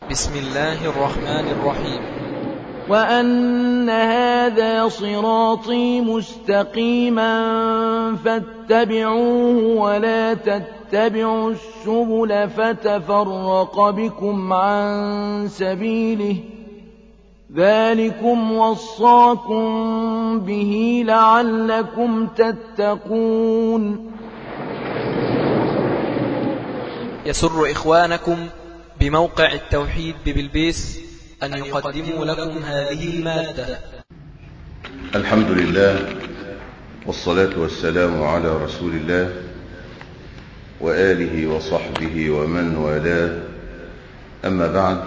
بسم الله الرحمن الرحيم وأن هذا صراطي مستقيما فاتبعوه ولا تتبعوا السبل فتفرق بكم عن سبيله ذلكم وصاكم به لعلكم تتقون يسر إخوانكم بموقع التوحيد ببلبيس أن يقدموا لكم هذه المادة الحمد لله والصلاة والسلام على رسول الله وآله وصحبه ومن والاه أما بعد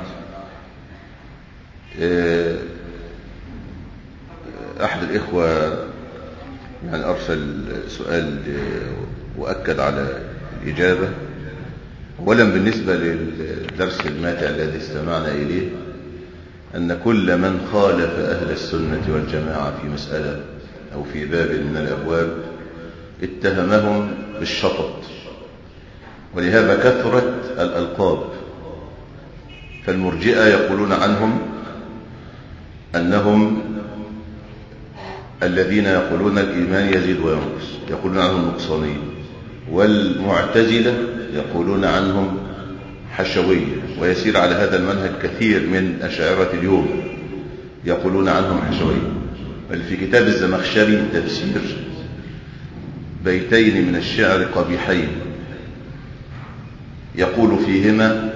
أحد الإخوة يعني أرسل سؤال وأكد على الإجابة أولا بالنسبة للدرس الماتع الذي استمعنا إليه أن كل من خالف أهل السنة والجماعة في مسألة أو في باب من الأبواب اتهمهم بالشطط ولهذا كثرت الألقاب فالمرجئة يقولون عنهم أنهم الذين يقولون الإيمان يزيد وينقص يقولون عنهم نقصانين والمعتزلة يقولون عنهم حشوية ويسير على هذا المنهج كثير من أشاعرة اليوم يقولون عنهم حشوية بل في كتاب الزمخشري تفسير بيتين من الشعر قبيحين يقول فيهما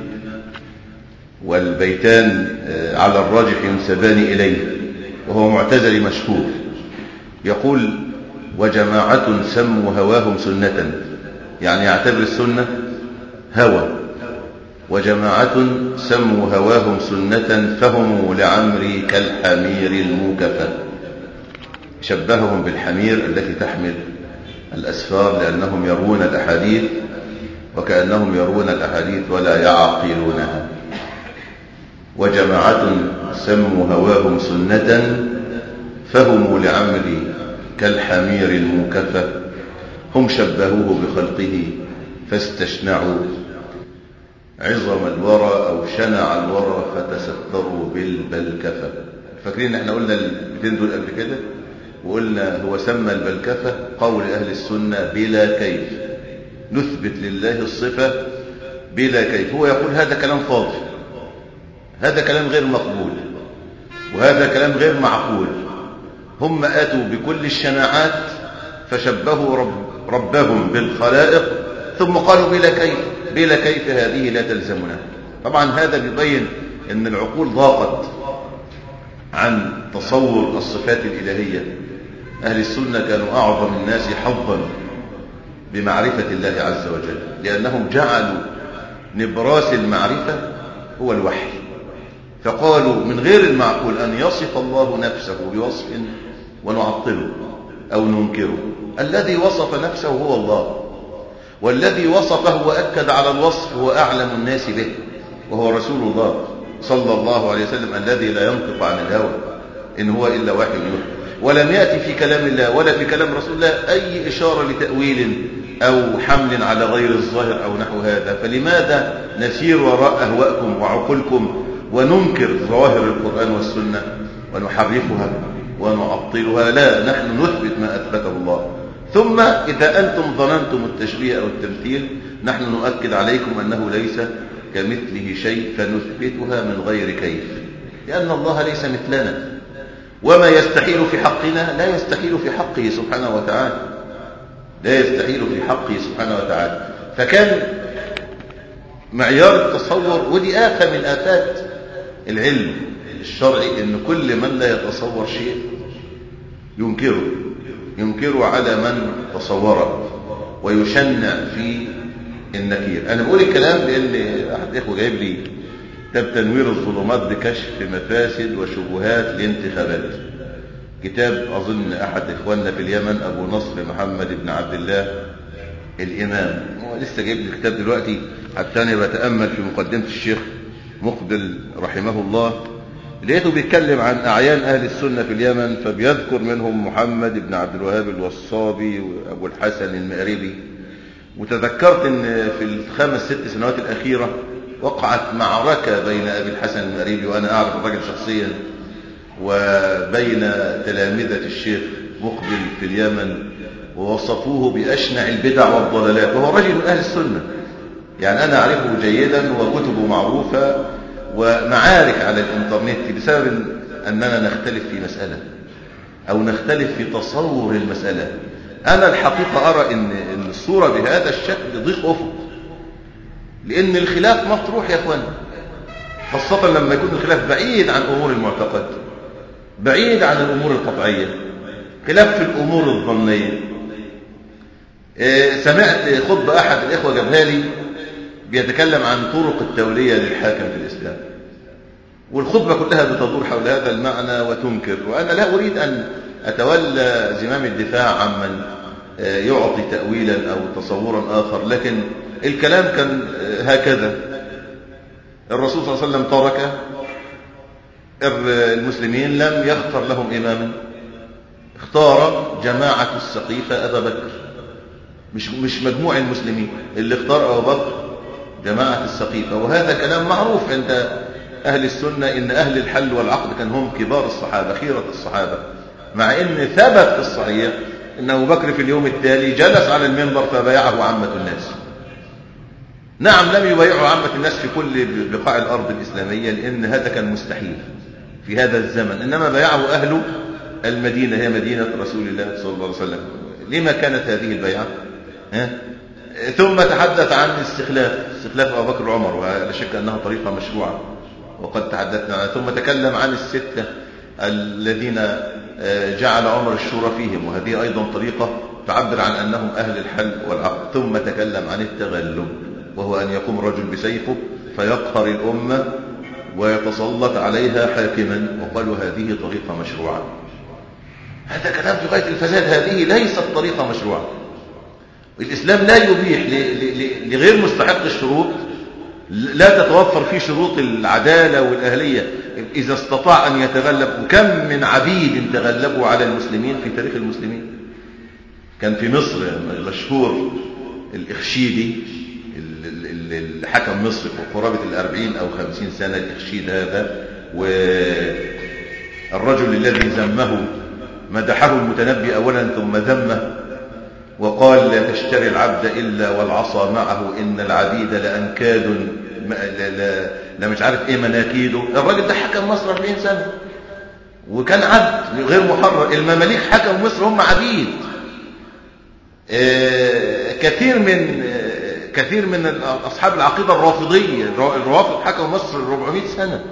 والبيتان على الراجح ينسبان إليه وهو معتزلي مشهور يقول وجماعة سموا هواهم سنة يعني يعتبر السنة هوى وجماعة سموا هواهم سنة فهم لعمري كالحمير الموكفة شبههم بالحمير التي تحمل الأسفار لأنهم يروون الأحاديث وكأنهم يروون الأحاديث ولا يعقلونها وجماعة سموا هواهم سنة فهم لعمري كالحمير الموكفة هم شبهوه بخلقه فاستشنعوا عظم الورى أو شنع الورى فتستروا بالبلكفة فاكرين احنا قلنا الاثنين دول قبل كده وقلنا هو سمى البلكفة قول أهل السنة بلا كيف نثبت لله الصفة بلا كيف هو يقول هذا كلام فاضي هذا كلام غير مقبول وهذا كلام غير معقول هم آتوا بكل الشناعات فشبهوا رب ربهم بالخلائق ثم قالوا بلا كيف بلا كيف هذه لا تلزمنا طبعا هذا بيبين ان العقول ضاقت عن تصور الصفات الإلهية أهل السنة كانوا أعظم الناس حظا بمعرفة الله عز وجل لأنهم جعلوا نبراس المعرفة هو الوحي فقالوا من غير المعقول أن يصف الله نفسه بوصف ونعطله أو ننكره الذي وصف نفسه هو الله والذي وصفه وأكد على الوصف هو أعلم الناس به وهو رسول الله صلى الله عليه وسلم الذي لا ينطق عن الهوى إن هو إلا وحي يوحى ولم يأتي في كلام الله ولا في كلام رسول الله أي إشارة لتأويل أو حمل على غير الظاهر أو نحو هذا فلماذا نسير وراء أهواءكم وعقولكم وننكر ظواهر القرآن والسنة ونحرفها ونعطلها لا نحن نثبت ما أثبته الله ثم إذا أنتم ظننتم التشبيه أو التمثيل نحن نؤكد عليكم أنه ليس كمثله شيء فنثبتها من غير كيف لأن الله ليس مثلنا وما يستحيل في حقنا لا يستحيل في حقه سبحانه وتعالى لا يستحيل في حقه سبحانه وتعالى فكان معيار التصور ودي آفة من آفات العلم الشرعي ان كل من لا يتصور شيء ينكره ينكره على من تصوره ويشنع في النكير انا بقول الكلام لان احد الاخوه جايب لي كتاب تنوير الظلمات بكشف مفاسد وشبهات الانتخابات كتاب اظن احد اخواننا في اليمن ابو نصر محمد بن عبد الله الامام هو لسه جايب لي الكتاب دلوقتي حتى انا بتامل في مقدمه الشيخ مقبل رحمه الله لقيته بيتكلم عن أعيان أهل السنة في اليمن فبيذكر منهم محمد بن عبد الوهاب الوصابي وأبو الحسن المأربي وتذكرت أن في الخمس ست سنوات الأخيرة وقعت معركة بين أبي الحسن المريبي وأنا أعرف الرجل شخصيا وبين تلامذة الشيخ مقبل في اليمن ووصفوه بأشنع البدع والضلالات وهو رجل من أهل السنة يعني أنا أعرفه جيدا وكتبه معروفة ومعارك على الإنترنت بسبب أننا نختلف في مسألة أو نختلف في تصور المسألة أنا الحقيقة أرى أن الصورة بهذا الشكل ضيق أفق لأن الخلاف مطروح يا أخوان خاصة لما يكون الخلاف بعيد عن أمور المعتقد بعيد عن الأمور القطعية خلاف في الأمور الظنية سمعت خطبة أحد الإخوة جابها لي بيتكلم عن طرق التولية للحاكم في الإسلام والخطبة كلها بتدور حول هذا المعنى وتنكر وأنا لا أريد أن أتولى زمام الدفاع عمن يعطي تأويلا أو تصورا آخر لكن الكلام كان هكذا الرسول صلى الله عليه وسلم ترك المسلمين لم يختر لهم إماما اختار جماعة السقيفة أبا بكر مش مش مجموع المسلمين اللي اختار أبو بكر جماعة السقيفة وهذا كلام معروف عند أهل السنة إن أهل الحل والعقد كان هم كبار الصحابة خيرة الصحابة مع إن ثبت في الصحيح إن أبو بكر في اليوم التالي جلس على المنبر فبايعه عامة الناس نعم لم يبايعه عامة الناس في كل بقاع الأرض الإسلامية لأن هذا كان مستحيل في هذا الزمن إنما بايعه أهل المدينة هي مدينة رسول الله صلى الله عليه وسلم لما كانت هذه البيعة ها؟ ثم تحدث عن الاستخلاف استخلاف أبو بكر وعمر ولا شك أنها طريقة مشروعة وقد تحدثنا عنها ثم تكلم عن الستة الذين جعل عمر الشورى فيهم وهذه أيضا طريقة تعبر عن أنهم أهل الحل والعقد ثم تكلم عن التغلب وهو أن يقوم رجل بسيفه فيقهر الأمة ويتسلط عليها حاكما وقالوا هذه طريقة مشروعة هذا كلام في غاية الفساد هذه ليست طريقة مشروعة الإسلام لا يبيح لغير مستحق الشروط لا تتوفر فيه شروط العدالة والأهلية إذا استطاع أن يتغلب وكم من عبيد تغلبوا على المسلمين في تاريخ المسلمين كان في مصر مشهور الإخشيدي اللي حكم مصر في قرابة الأربعين أو خمسين سنة الإخشيد هذا والرجل الذي ذمه مدحه المتنبي أولا ثم ذمه وقال لا تشتري العبد إلا والعصا معه إن العبيد لأنكاد لا, لا, لا مش عارف إيه مناكيده الراجل ده حكم مصر 40 سنة وكان عبد غير محرر المماليك حكم مصر هم عبيد آه كثير من آه كثير من أصحاب العقيدة الرافضية الروافض حكموا مصر 400 سنة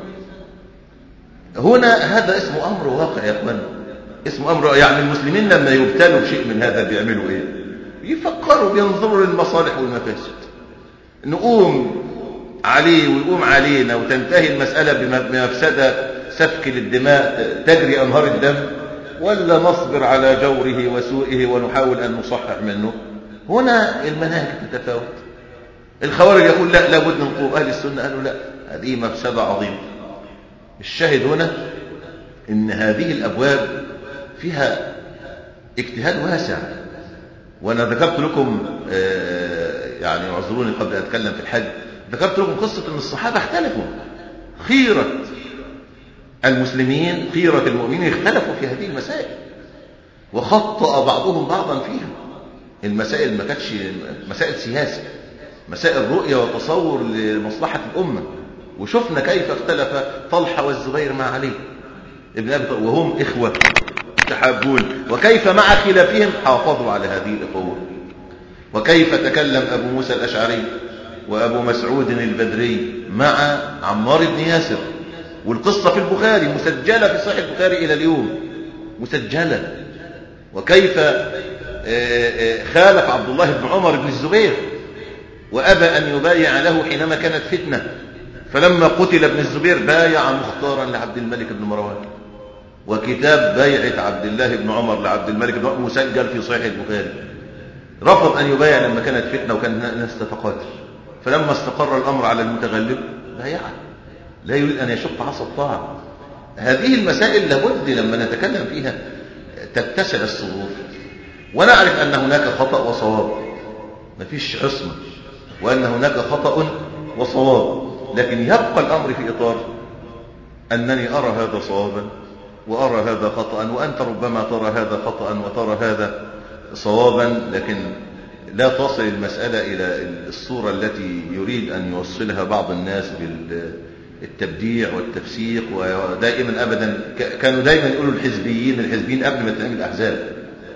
هنا هذا اسمه أمر واقع يا أخوان اسمه أمر يعني المسلمين لما يبتلوا بشيء من هذا بيعملوا إيه يفكروا بينظروا للمصالح والمفاسد نقوم عليه ويقوم علينا وتنتهي المسألة بمفسدة سفك للدماء تجري أنهار الدم ولا نصبر على جوره وسوءه ونحاول أن نصحح منه هنا المناهج تتفاوت الخوارج يقول لا لابد من قوة أهل السنة قالوا لا هذه مفسدة عظيمة الشاهد هنا إن هذه الأبواب فيها اجتهاد واسع وأنا ذكرت لكم يعني اعذروني قبل أن أتكلم في الحج ذكرت لكم قصة أن الصحابة اختلفوا خيرة المسلمين خيرة المؤمنين اختلفوا في هذه المسائل وخطأ بعضهم بعضا فيها المسائل ما كانتش مسائل سياسة مسائل رؤية وتصور لمصلحة الأمة وشفنا كيف اختلف طلحة والزبير مع علي ابن أبي طالب وهم إخوة يتحابون وكيف مع خلافهم حافظوا على هذه الأخوة وكيف تكلم أبو موسى الأشعري وأبو مسعود البدري مع عمار بن ياسر والقصة في البخاري مسجلة في صحيح البخاري إلى اليوم مسجلة وكيف خالف عبد الله بن عمر بن الزبير وأبى أن يبايع له حينما كانت فتنة فلما قتل ابن الزبير بايع مختارا لعبد الملك بن مروان وكتاب بيعة عبد الله بن عمر لعبد الملك بن عمر مسجل في صحيح البخاري رفض أن يبايع لما كانت فتنة وكان الناس تتقاتل فلما استقر الأمر على المتغلب بايعه لا يريد أن يشق عصا الطاعة هذه المسائل لابد لما نتكلم فيها تتسع الصدور ونعرف أن هناك خطأ وصواب مفيش عصمة وأن هناك خطأ وصواب لكن يبقى الأمر في إطار أنني أرى هذا صوابا وأرى هذا خطأ وأنت ربما ترى هذا خطأ وترى هذا صوابا لكن لا تصل المسألة إلى الصورة التي يريد أن يوصلها بعض الناس بالتبديع والتفسيق ودائما أبدا كانوا دائما يقولوا الحزبيين الحزبيين قبل ما تعمل الأحزاب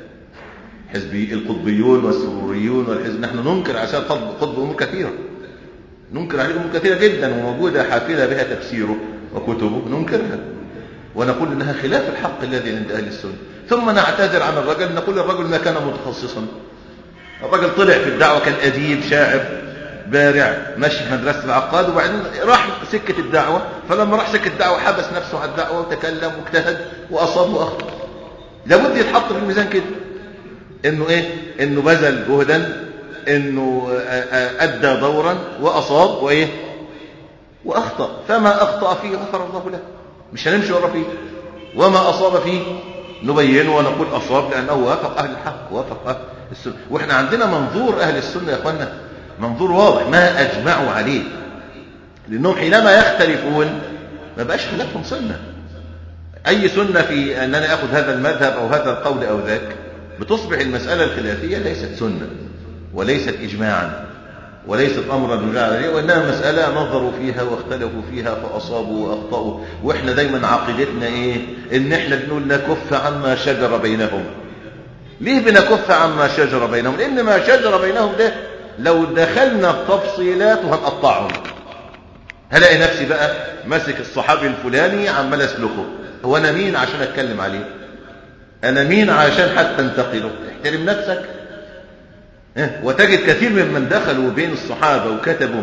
حزبي القطبيون والسروريون والحزب نحن ننكر عشان قطب أمور كثيرة ننكر عليه أمور كثيرة جدا وموجودة حافلة بها تفسيره وكتبه ننكرها ونقول إنها خلاف الحق الذي عند أهل السنة ثم نعتذر عن الرجل نقول الرجل ما كان متخصصا الرجل طلع في الدعوة كان أديب شاعر بارع ماشي في مدرسة العقاد وبعدين راح سكة الدعوة فلما راح سكة الدعوة حبس نفسه على الدعوة وتكلم واجتهد وأصاب وأخطأ لابد يتحط في الميزان كده انه ايه انه بذل جهدا انه ادى دورا واصاب وايه واخطا فما اخطا فيه غفر الله له مش هنمشي ورا فيه وما اصاب فيه نبينه ونقول اصاب لانه وافق اهل الحق وافق اهل السنه واحنا عندنا منظور اهل السنه يا اخوانا منظور واضح ما اجمعوا عليه لانهم حينما يختلفون ما بقاش خلافهم سنه اي سنه في ان انا اخذ هذا المذهب او هذا القول او ذاك بتصبح المسألة الخلافية ليست سنة وليست إجماعا وليست أمرا يجعل عليه وإنها مسألة نظروا فيها واختلفوا فيها فأصابوا وأخطأوا وإحنا دايما عقيدتنا إيه إن إحنا بنقول نكف عما شجر بينهم ليه بنكف عما شجر بينهم لأن ما شجر بينهم ده لو دخلنا التفصيلات وهنقطعهم هلاقي نفسي بقى ماسك الصحابي الفلاني عمال اسلكه هو انا مين عشان اتكلم عليه أنا مين عشان حتى انتقله احترم نفسك وتجد كثير ممن دخلوا بين الصحابة وكتبوا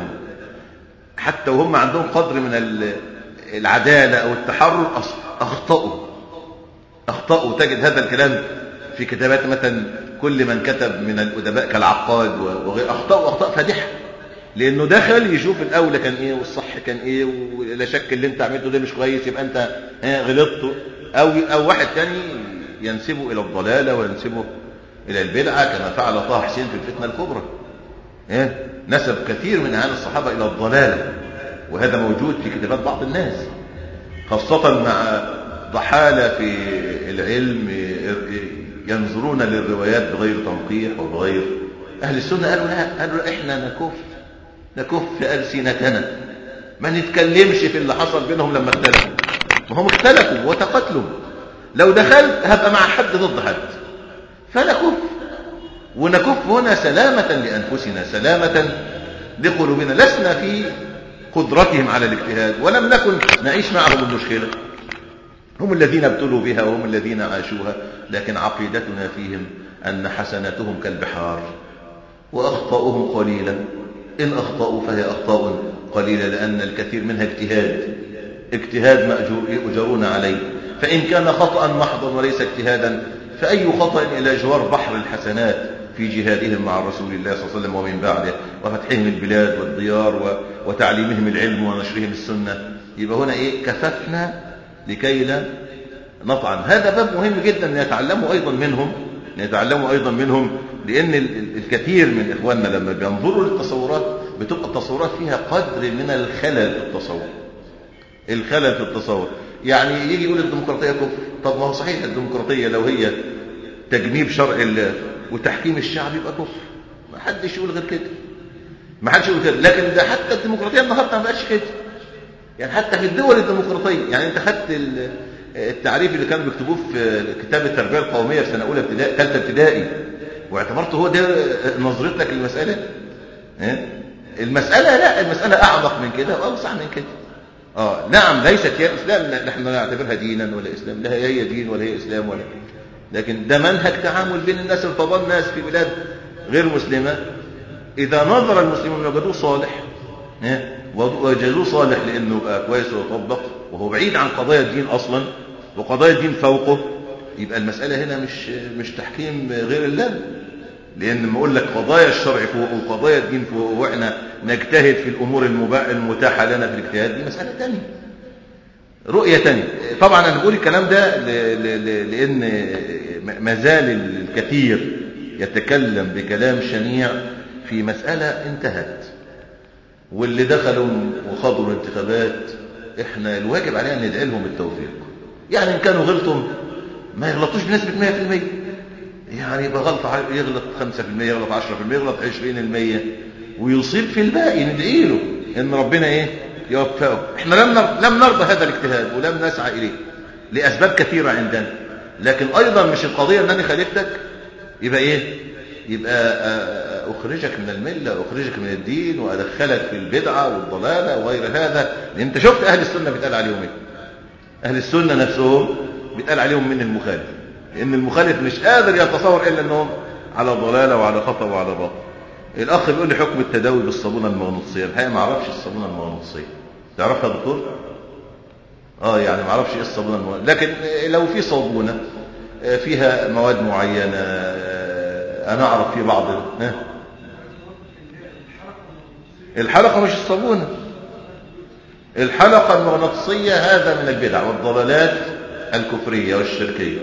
حتى وهم عندهم قدر من العدالة أو التحرر أخطأوا أخطأوا تجد هذا الكلام في كتابات مثلا كل من كتب من الأدباء كالعقاد وغير أخطأوا أخطاء فادحة لأنه دخل يشوف الأولى كان إيه والصح كان إيه ولا شك اللي أنت عملته ده مش كويس يبقى أنت غلطت أو أو واحد تاني ينسبه إلى الضلالة وينسبه إلى البدعة كما فعل طه حسين في الفتنة الكبرى إيه؟ نسب كثير من أهل الصحابة إلى الضلالة وهذا موجود في كتابات بعض الناس خاصة مع ضحالة في العلم ينظرون للروايات بغير تنقيح وبغير أهل السنة قالوا لا قالوا لا إحنا نكف نكف ألسنتنا ما نتكلمش في اللي حصل بينهم لما اختلفوا ما هم اختلفوا وتقاتلوا لو دخلت هبقى مع حد ضد حد فنكف ونكف هنا سلامة لأنفسنا سلامة لقلوبنا لسنا في قدرتهم على الاجتهاد ولم نكن نعيش معهم المشكلة هم الذين ابتلوا بها وهم الذين عاشوها لكن عقيدتنا فيهم أن حسناتهم كالبحار وأخطأهم قليلا إن أخطأوا فهي أخطاء قليلة لأن الكثير منها اجتهاد اجتهاد مأجور يؤجرون عليه فإن كان خطأ محضا وليس اجتهادا فأي خطأ إلى جوار بحر الحسنات في جهادهم مع رسول الله صلى الله عليه وسلم ومن بعده وفتحهم البلاد والديار وتعليمهم العلم ونشرهم السنة يبقى هنا إيه كففنا لكي لا نطعن هذا باب مهم جدا نتعلمه أيضا منهم نتعلمه أيضا منهم لأن الكثير من إخواننا لما بينظروا للتصورات بتبقى التصورات فيها قدر من الخلل في التصور الخلل في التصور يعني يجي يقول الديمقراطية كفر طب ما هو صحيح الديمقراطية لو هي تجنيب شرع الله وتحكيم الشعب يبقى كفر ما حدش يقول غير كده ما حدش يقول كده لكن ده حتى الديمقراطية النهارده ما بقاش كده يعني حتى في الدول الديمقراطية يعني انت خدت التعريف اللي كانوا بيكتبوه في كتاب التربية القومية في سنة أولى ابتدائي ثالثة ابتدائي واعتبرته هو ده نظرتك للمسألة المسألة لا المسألة أعمق من كده وأوسع من كده آه نعم ليست هي الإسلام نحن نعتبرها دينا ولا إسلام لا هي دين ولا هي إسلام ولا لكن ده منهج تعامل بين الناس الفضل ناس في بلاد غير مسلمة إذا نظر المسلمون وجدوه صالح وجدوه صالح لأنه بقى كويس ويطبق وهو بعيد عن قضايا الدين أصلا وقضايا الدين فوقه يبقى المسألة هنا مش مش تحكيم غير الله لأن لما أقول لك قضايا الشرع فوق وقضايا الدين فوق وإحنا نجتهد في الأمور المتاحة لنا في الاجتهاد دي مسألة تانية رؤية تانية طبعا أنا بقول الكلام ده لأن ما زال الكثير يتكلم بكلام شنيع في مسألة انتهت واللي دخلوا وخاضوا الانتخابات احنا الواجب علينا ندعي لهم التوفيق يعني ان كانوا غلطوا ما يغلطوش بنسبة 100% يعني يبقى غلط يغلط 5% يغلط 10% يغلط 20% ويصيب في الباقي ندعي له ان ربنا ايه يوفقه احنا لم لم نرضى هذا الاجتهاد ولم نسعى اليه لاسباب كثيره عندنا لكن ايضا مش القضيه ان انا خالفتك يبقى ايه يبقى اخرجك من المله اخرجك من الدين وادخلك في البدعه والضلاله وغير هذا لان انت شفت اهل السنه بيتقال عليهم ايه اهل السنه نفسهم بيتقال عليهم من المخالف لان المخالف مش قادر يتصور الا انهم على ضلاله وعلى خطا وعلى باطل الاخ بيقول لي حكم التداوي بالصابونه المغناطيسيه الحقيقه ما اعرفش الصابونه المغناطيسيه تعرفها يا دكتور اه يعني ما اعرفش ايه الصابونه المغناطيسيه لكن لو في صابونه فيها مواد معينه انا اعرف في بعض ها الحلقه مش الصابونه الحلقه المغناطيسيه هذا من البدع والضلالات الكفريه والشركيه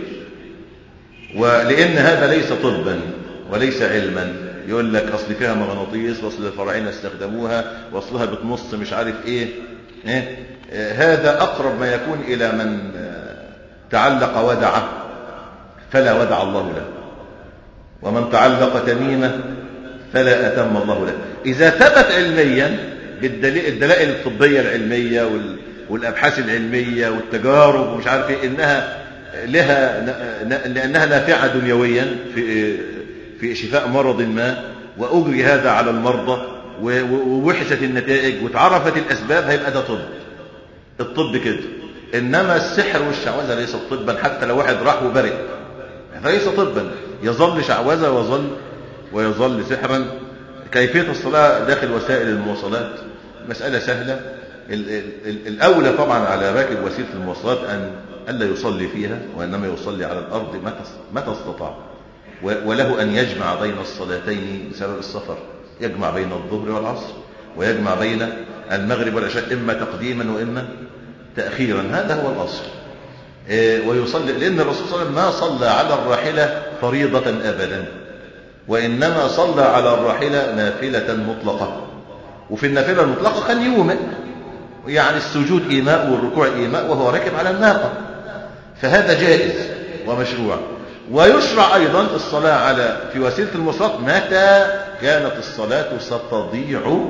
ولان هذا ليس طبا وليس علما يقول لك اصل فيها مغناطيس واصل الفراعنه استخدموها واصلها بتمص مش عارف ايه, إيه؟ هذا اقرب ما يكون الى من تعلق ودعه فلا ودع الله له ومن تعلق تميمه فلا اتم الله له اذا ثبت علميا بالدلائل الطبيه العلميه والابحاث العلميه والتجارب ومش عارف ايه انها لها لانها نافعه دنيويا في في شفاء مرض ما وأجري هذا على المرضى ووحشت النتائج واتعرفت الأسباب هيبقى ده طب الطب كده إنما السحر والشعوذة ليس طبا حتى لو واحد راح وبرئ فليس طبا يظل شعوذة ويظل ويظل سحرا كيفية الصلاة داخل وسائل المواصلات مسألة سهلة الأولى طبعا على راكب وسيلة المواصلات أن ألا يصلي فيها وإنما يصلي على الأرض متى استطاع وله أن يجمع بين الصلاتين بسبب السفر يجمع بين الظهر والعصر ويجمع بين المغرب والعشاء إما تقديما وإما تأخيرا هذا هو الأصل ويصلي لأن الرسول صلى الله عليه وسلم ما صلى على الراحلة فريضة أبدا وإنما صلى على الراحلة نافلة مطلقة وفي النافلة المطلقة كان يومئ يعني السجود إيماء والركوع إيماء وهو راكب على الناقة فهذا جائز ومشروع ويشرع أيضا الصلاة على في وسيلة المواصلات متى كانت الصلاة ستضيع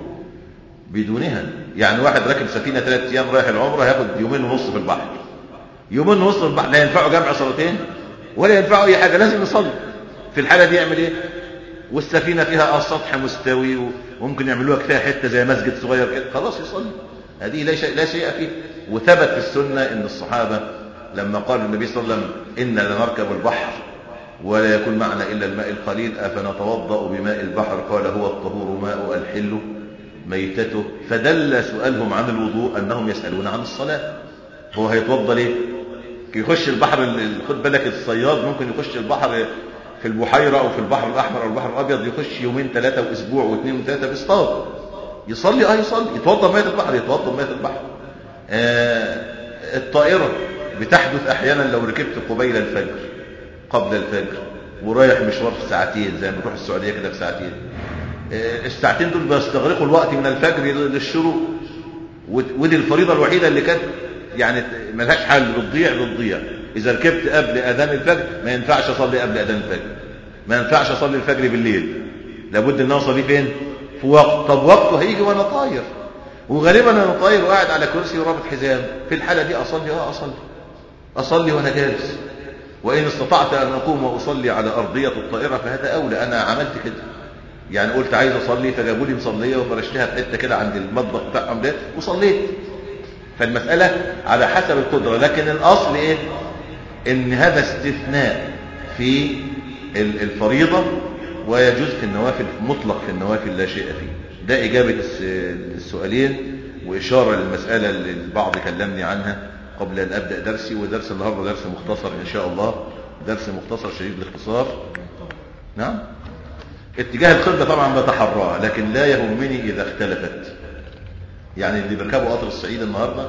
بدونها يعني واحد راكب سفينة ثلاثة أيام رايح العمرة هياخد يومين ونص في البحر يومين ونص في البحر لا ينفعه جمع صلاتين ولا ينفعه أي حاجة لازم يصلي في الحالة دي يعمل إيه والسفينة فيها سطح مستوي وممكن يعملوها كفاية حتة زي مسجد صغير كده خلاص يصلي هذه لا شيء لا شيء فيه وثبت في السنة إن الصحابة لما قال النبي صلى الله عليه وسلم إنا لنركب البحر ولا يكون معنا إلا الماء القليل أفنتوضأ بماء البحر قال هو الطهور ماء الحل ميتته فدل سؤالهم عن الوضوء أنهم يسألون عن الصلاة هو هيتوضأ ليه يخش البحر خد بالك الصياد ممكن يخش البحر في البحيرة أو في البحر الأحمر أو البحر الأبيض يخش يومين ثلاثة وأسبوع واثنين وثلاثة بيصطاد يصلي اه يصلي يتوضأ مية البحر يتوضأ مية البحر آه الطائرة بتحدث احيانا لو ركبت قبيل الفجر قبل الفجر ورايح مشوار في ساعتين زي ما بتروح السعوديه كده في ساعتين الساعتين دول بيستغرقوا الوقت من الفجر للشروق ودي الفريضه الوحيده اللي كانت يعني ملهاش حل بتضيع بتضيع اذا ركبت قبل اذان الفجر ما ينفعش اصلي قبل اذان الفجر ما ينفعش اصلي الفجر بالليل لابد ان اصلي فين في وقت طب وقته هيجي وانا طاير وغالبا انا طاير وقاعد على كرسي ورابط حزام في الحاله دي اصلي اه اصلي أصلي وأنا جالس وإن استطعت أن أقوم وأصلي على أرضية الطائرة فهذا أولى أنا عملت كده يعني قلت عايز أصلي فجابوا لي مصلية وفرشتها في حتة كده عند المطبخ بتاعهم ده وصليت فالمسألة على حسب القدرة لكن الأصل إيه إن هذا استثناء في الفريضة ويجوز في النوافل مطلق في النوافل لا شيء فيه ده إجابة السؤالين وإشارة للمسألة اللي البعض كلمني عنها قبل أن أبدأ درسي ودرس النهاردة درس مختصر إن شاء الله درس مختصر شديد الاختصار نعم اتجاه القبلة طبعا بتحراه لكن لا يهمني إذا اختلفت يعني اللي بيركبوا قطر الصعيد النهاردة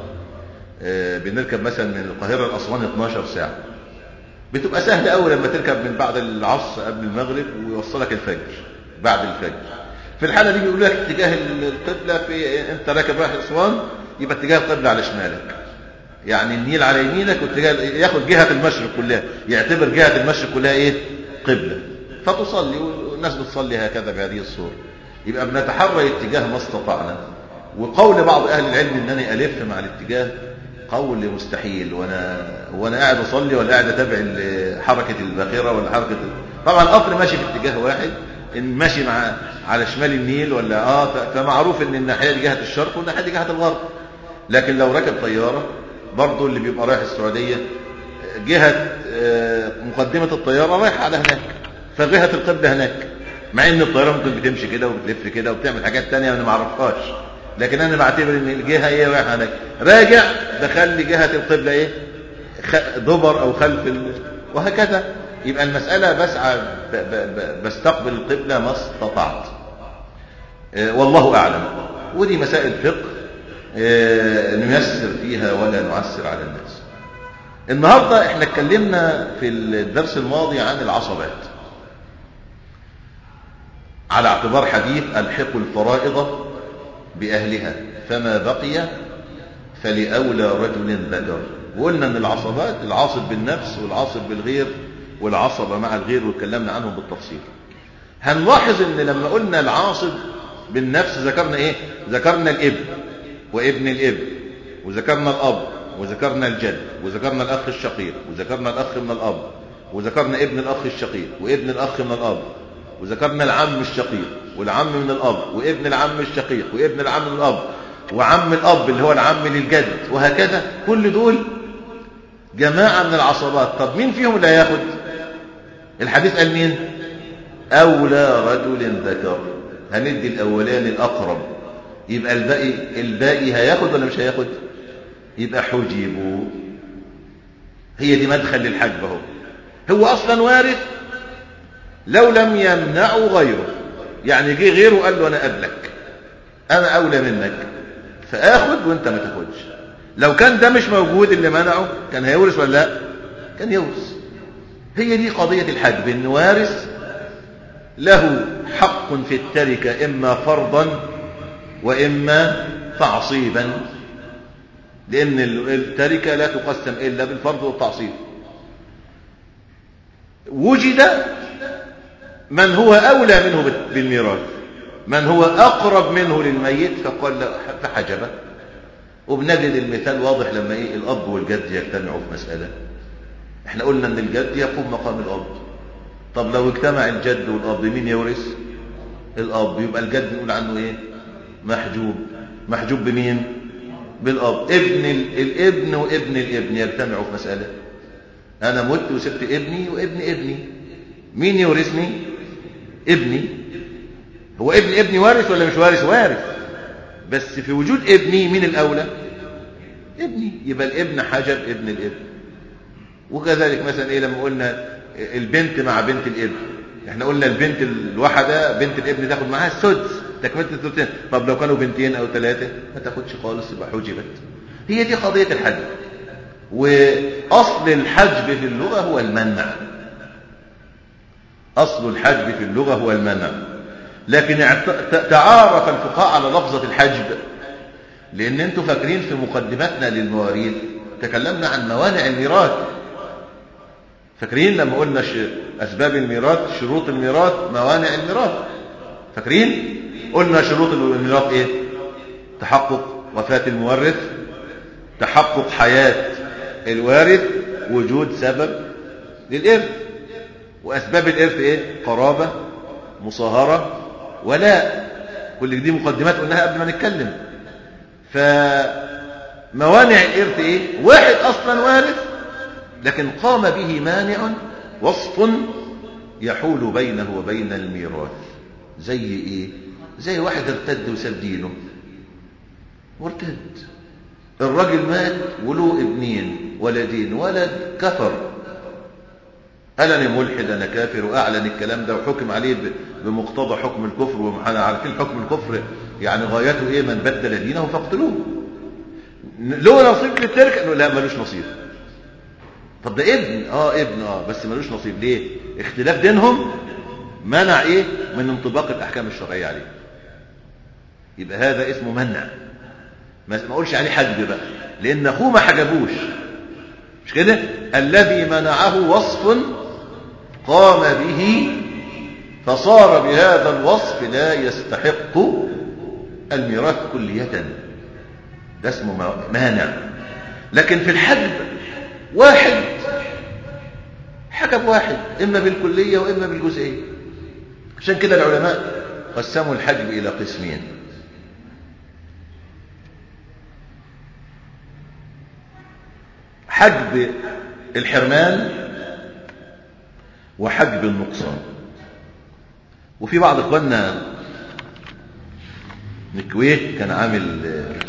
آه بنركب مثلا من القاهرة لأسوان 12 ساعة بتبقى سهلة قوي لما تركب من بعد العصر قبل المغرب ويوصلك الفجر بعد الفجر في الحالة دي بيقول لك اتجاه القبلة في انت راكب رايح اسوان يبقى اتجاه القبلة على شمالك يعني النيل على يمينك واتجاه ياخد جهة المشرق كلها يعتبر جهة المشرق كلها ايه قبلة فتصلي والناس بتصلي هكذا بهذه الصورة يبقى بنتحرى اتجاه ما استطعنا وقول بعض اهل العلم انني الف مع الاتجاه قول مستحيل وانا وانا قاعد اصلي ولا قاعد اتابع حركه الباخره ولا حركه طبعا القطر ماشي في اتجاه واحد ان ماشي مع على شمال النيل ولا اه فمعروف ان الناحيه دي جهه الشرق والناحيه دي جهه الغرب لكن لو ركب طياره برضه اللي بيبقى رايح السعوديه جهه مقدمه الطياره رايحه على هناك فجهه القبله هناك مع ان الطياره ممكن بتمشي كده وبتلف كده وبتعمل حاجات تانية انا ما اعرفهاش لكن انا بعتبر ان الجهه ايه رايحه هناك راجع بخلي جهه القبله ايه دبر او خلف ال... وهكذا يبقى المساله بسعى ب... ب... ب... بستقبل القبله ما استطعت أه والله اعلم ودي مسائل فقه أه نيسر فيها ولا نعسر على الناس النهارده احنا اتكلمنا في الدرس الماضي عن العصبات على اعتبار حديث الحقوا الفرائض بأهلها فما بقي فلأولى رجل ذكر وقلنا ان العصبات العاصب بالنفس والعاصب بالغير والعصبة مع الغير واتكلمنا عنهم بالتفصيل هنلاحظ ان لما قلنا العاصب بالنفس ذكرنا ايه ذكرنا الابن وابن الابن وذكرنا الاب وذكرنا الجد وذكرنا الاخ الشقيق وذكرنا الاخ من الاب وذكرنا ابن الاخ الشقيق وابن الاخ من الاب وذكرنا العم الشقيق والعم من الأب وابن العم الشقيق وابن العم من الأب وعم الأب اللي هو العم للجد وهكذا كل دول جماعة من العصبات طب مين فيهم اللي هياخد الحديث قال مين أولى رجل ذكر هندي الأولاني الأقرب يبقى الباقي الباقي هياخد ولا مش هياخد يبقى حجبوا هي دي مدخل للحجب اهو هو أصلا وارث لو لم يمنعه غيره يعني جه غيره قال له انا قبلك انا اولى منك فاخد وانت ما تاخدش لو كان ده مش موجود اللي منعه كان هيورث ولا لا كان يورث هي دي قضيه الحجب ان وارث له حق في التركه اما فرضا واما تعصيبا لان التركه لا تقسم الا بالفرض والتعصيب وجد من هو أولى منه بالميراث من هو أقرب منه للميت فقال لا فحجبه وبنجد المثال واضح لما إيه الأب والجد يجتمعوا في مسألة احنا قلنا ان الجد يقوم مقام الأب طب لو اجتمع الجد والأب مين يورث الأب يبقى الجد نقول عنه ايه محجوب محجوب بمين بالأب ابن الابن وابن الابن يجتمعوا في مسألة أنا مت وسبت ابني وابن ابني مين يورثني ابني هو ابن ابني وارث ولا مش وارث وارث بس في وجود ابني مين الاولى ابني يبقى الابن حجب ابن الابن وكذلك مثلا ايه لما قلنا البنت مع بنت الابن احنا قلنا البنت الواحده بنت الابن تاخد معاها السدس تكمله الثلثين طب لو كانوا بنتين او ثلاثه ما تاخدش خالص يبقى حجبت هي دي قضيه الحجب واصل الحجب في اللغه هو المنع أصل الحجب في اللغة هو المنع لكن تعارف الفقهاء على لفظة الحجب لأن أنتم فاكرين في مقدمتنا للمواريث تكلمنا عن موانع الميراث فاكرين لما قلنا أسباب الميراث شروط الميراث موانع الميراث فاكرين قلنا شروط الميراث إيه تحقق وفاة المورث تحقق حياة الوارث وجود سبب للإرث وأسباب الإرث إيه؟ قرابة مصاهرة ولاء كل دي مقدمات قلناها قبل ما نتكلم فموانع الإرث إيه؟ واحد أصلا وارث لكن قام به مانع وصف يحول بينه وبين الميراث زي إيه؟ زي واحد ارتد وساب دينه وارتد الراجل مات وله ابنين ولدين ولد كفر قال انا ملحد انا كافر واعلن الكلام ده وحكم عليه بمقتضى حكم الكفر واحنا عارفين حكم الكفر يعني غايته ايه من بدل دينه فاقتلوه له نصيب للترك انه لا ملوش نصيب طب ده ابن اه ابن اه بس ملوش نصيب ليه اختلاف دينهم منع ايه من انطباق الاحكام الشرعيه عليه يبقى هذا اسمه منع ما اقولش عليه حجب بقى لان اخوه ما حجبوش مش كده الذي منعه وصف قام به فصار بهذا الوصف لا يستحق الميراث كلية ده اسمه مانع لكن في الحجب واحد حجب واحد إما بالكلية وإما بالجزئية عشان كده العلماء قسموا الحجب إلى قسمين حجب الحرمان وحجب النقصان وفي بعض اخواننا من الكويت كان عامل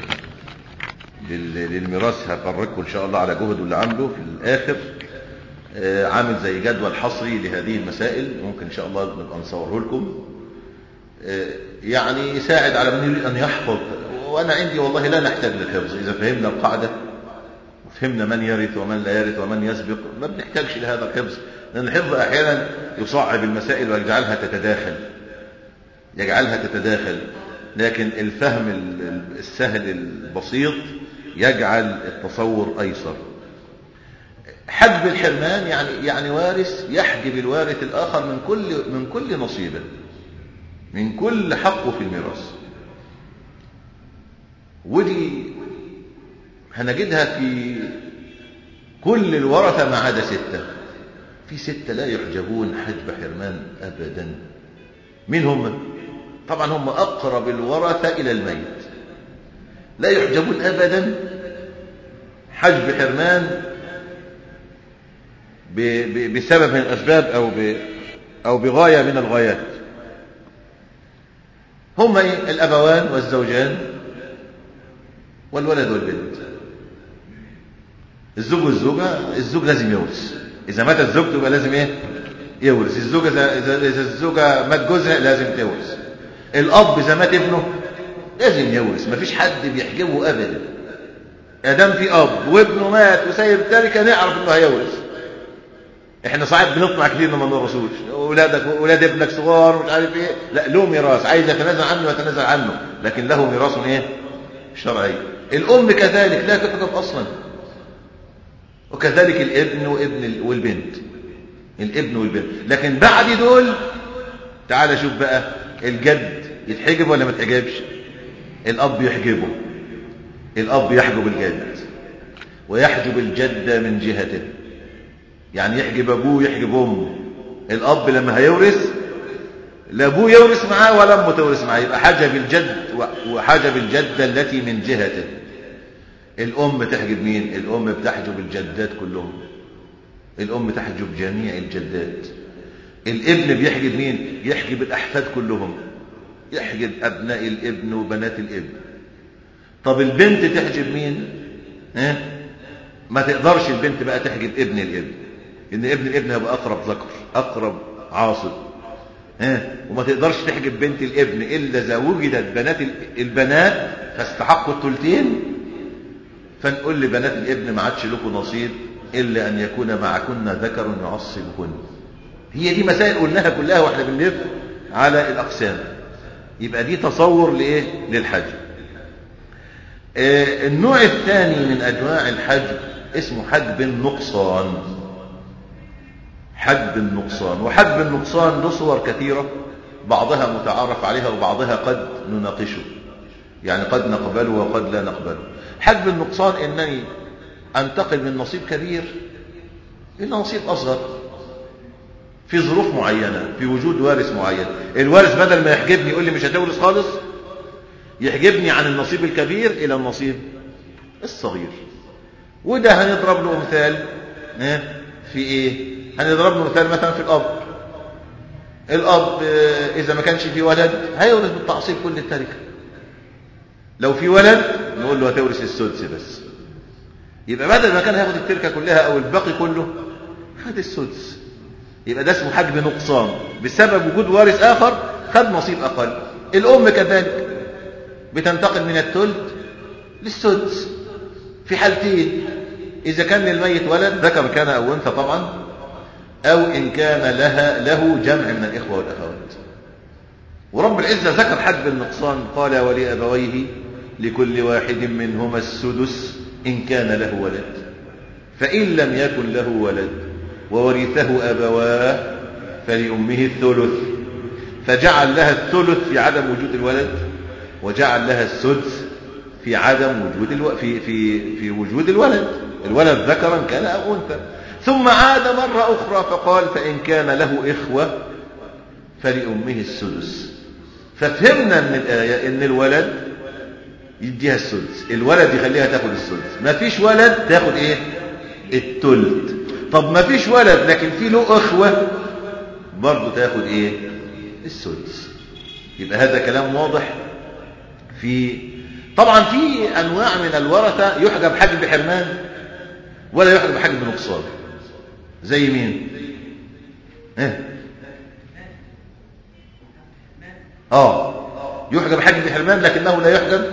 للميراث هفرجكم ان شاء الله على جهده اللي عامله في الاخر عامل زي جدول حصري لهذه المسائل ممكن ان شاء الله نبقى نصوره لكم يعني يساعد على من يريد ان يحفظ وانا عندي والله لا نحتاج للحفظ اذا فهمنا القاعده وفهمنا من يرث ومن لا يرث ومن يسبق ما بنحتاجش لهذا الحفظ لان الحفظ احيانا يصعب المسائل ويجعلها تتداخل يجعلها تتداخل لكن الفهم السهل البسيط يجعل التصور ايسر حجب الحرمان يعني يعني وارث يحجب الوارث الاخر من كل من كل نصيبه من كل حقه في الميراث ودي هنجدها في كل الورثة ما عدا ستة في ستة لا يحجبون حجب حرمان أبدا مين هم؟ طبعا هم أقرب الورثة إلى الميت لا يحجبون أبدا حجب حرمان بسبب من الأسباب أو أو بغاية من الغايات هم إيه؟ الأبوان والزوجان والولد والبنت الزوج والزوجة الزوج لازم يورث إذا مات الزوج يبقى لازم إيه يورث الزوجة إذا, إذا الزوجة مات جوزها لازم تورث الأب إذا مات ابنه لازم يورث مفيش حد بيحجبه أبدا ادام في أب وابنه مات وسايب تركة نعرف إنه هيورث احنا ساعات بنطمع كتير لما نورثوش اولادك اولاد ابنك صغار مش عارف ايه لا له ميراث عايز يتنازل عنه يتنازل عنه لكن له ميراث ايه شرعي الام كذلك لا تحجب اصلا وكذلك الابن وابن والبنت الابن والبنت لكن بعد دول تعال شوف بقى الجد يتحجب ولا ما يتحجبش الاب يحجبه الاب يحجب الجد ويحجب الجده من جهته يعني يحجب ابوه يحجب امه الاب لما هيورث لا ابوه يورث معاه ولا امه تورث معاه يبقى حجب الجد وحجب الجده التي من جهته الام تحجب مين الام بتحجب الجدات كلهم الام تحجب جميع الجدات الابن بيحجب مين يحجب الاحفاد كلهم يحجب ابناء الابن وبنات الابن طب البنت تحجب مين ها ما تقدرش البنت بقى تحجب ابن الابن ان ابن الابن هيبقى اقرب ذكر اقرب عاصب ها وما تقدرش تحجب بنت الابن الا اذا وجدت بنات البنات فاستحقوا الثلثين فنقول لبنات الابن ما عادش لكم نصيب الا ان يكون معكن ذكر يعصبكن هي دي مسائل قلناها كلها واحنا بنلف على الاقسام يبقى دي تصور لايه للحج آه النوع الثاني من انواع الحج اسمه حجب النقصان حجب النقصان وحجب النقصان له صور كثيرة بعضها متعارف عليها وبعضها قد نناقشه يعني قد نقبله وقد لا نقبله حجب النقصان انني انتقل من نصيب كبير الى نصيب اصغر في ظروف معينة في وجود وارث معين الوارث بدل ما يحجبني يقول لي مش هتورث خالص يحجبني عن النصيب الكبير الى النصيب الصغير وده هنضرب له مثال في ايه هنضرب له مثال مثلا في الاب الاب اذا ما كانش فيه ولد هيورث بالتعصيب كل التركه لو في ولد نقول له هتورث السدس بس يبقى بدل ما كان هياخد التركه كلها او الباقي كله خد السدس يبقى ده اسمه حجب نقصان بسبب وجود وارث اخر خد نصيب اقل الام كذلك بتنتقل من الثلث للسدس في حالتين اذا كان للميت ولد ذكر كان او انثى طبعا او ان كان لها له جمع من الاخوه والاخوات ورب العزة ذكر حجب النقصان قال ولأبويه لكل واحد منهما السدس إن كان له ولد فإن لم يكن له ولد وورثه أبواه فلأمه الثلث فجعل لها الثلث في عدم وجود الولد وجعل لها السدس في عدم وجود الو... في في في وجود الولد الولد ذكرا كان أو أنثى ثم عاد مرة أخرى فقال فإن كان له إخوة فلأمه السدس ففهمنا من الآية إن الولد يديها السدس الولد يخليها تاخد السدس ما فيش ولد تاخد إيه التلت طب ما فيش ولد لكن في له إخوة برضه تاخد إيه السدس يبقى هذا كلام واضح في طبعا في أنواع من الورثة يحجب حجب حرمان ولا يحجب حجب نقصان زي مين ايه اه يحجب حجب حرمان لكنه لا يحجب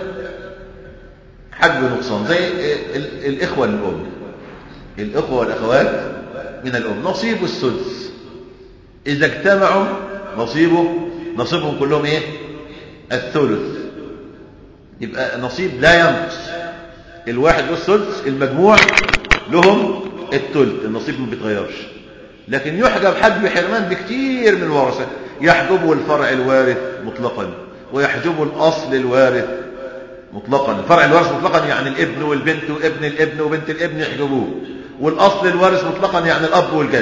حجب نقصان زي ال- الإخوة للأم الإخوة والأخوات من الأم نصيب السدس إذا اجتمعوا نصيبه نصيبهم كلهم إيه الثلث يبقى نصيب لا ينقص الواحد والسدس المجموع لهم الثلث النصيب ما بيتغيرش لكن يحجب حجب حرمان بكتير من الورثة يحجبه الفرع الوارث مطلقا ويحجبه الأصل الوارث مطلقا الفرع الوارث مطلقا يعني الابن والبنت وابن الابن وبنت الابن يحجبوه والأصل الوارث مطلقا يعني الأب والجد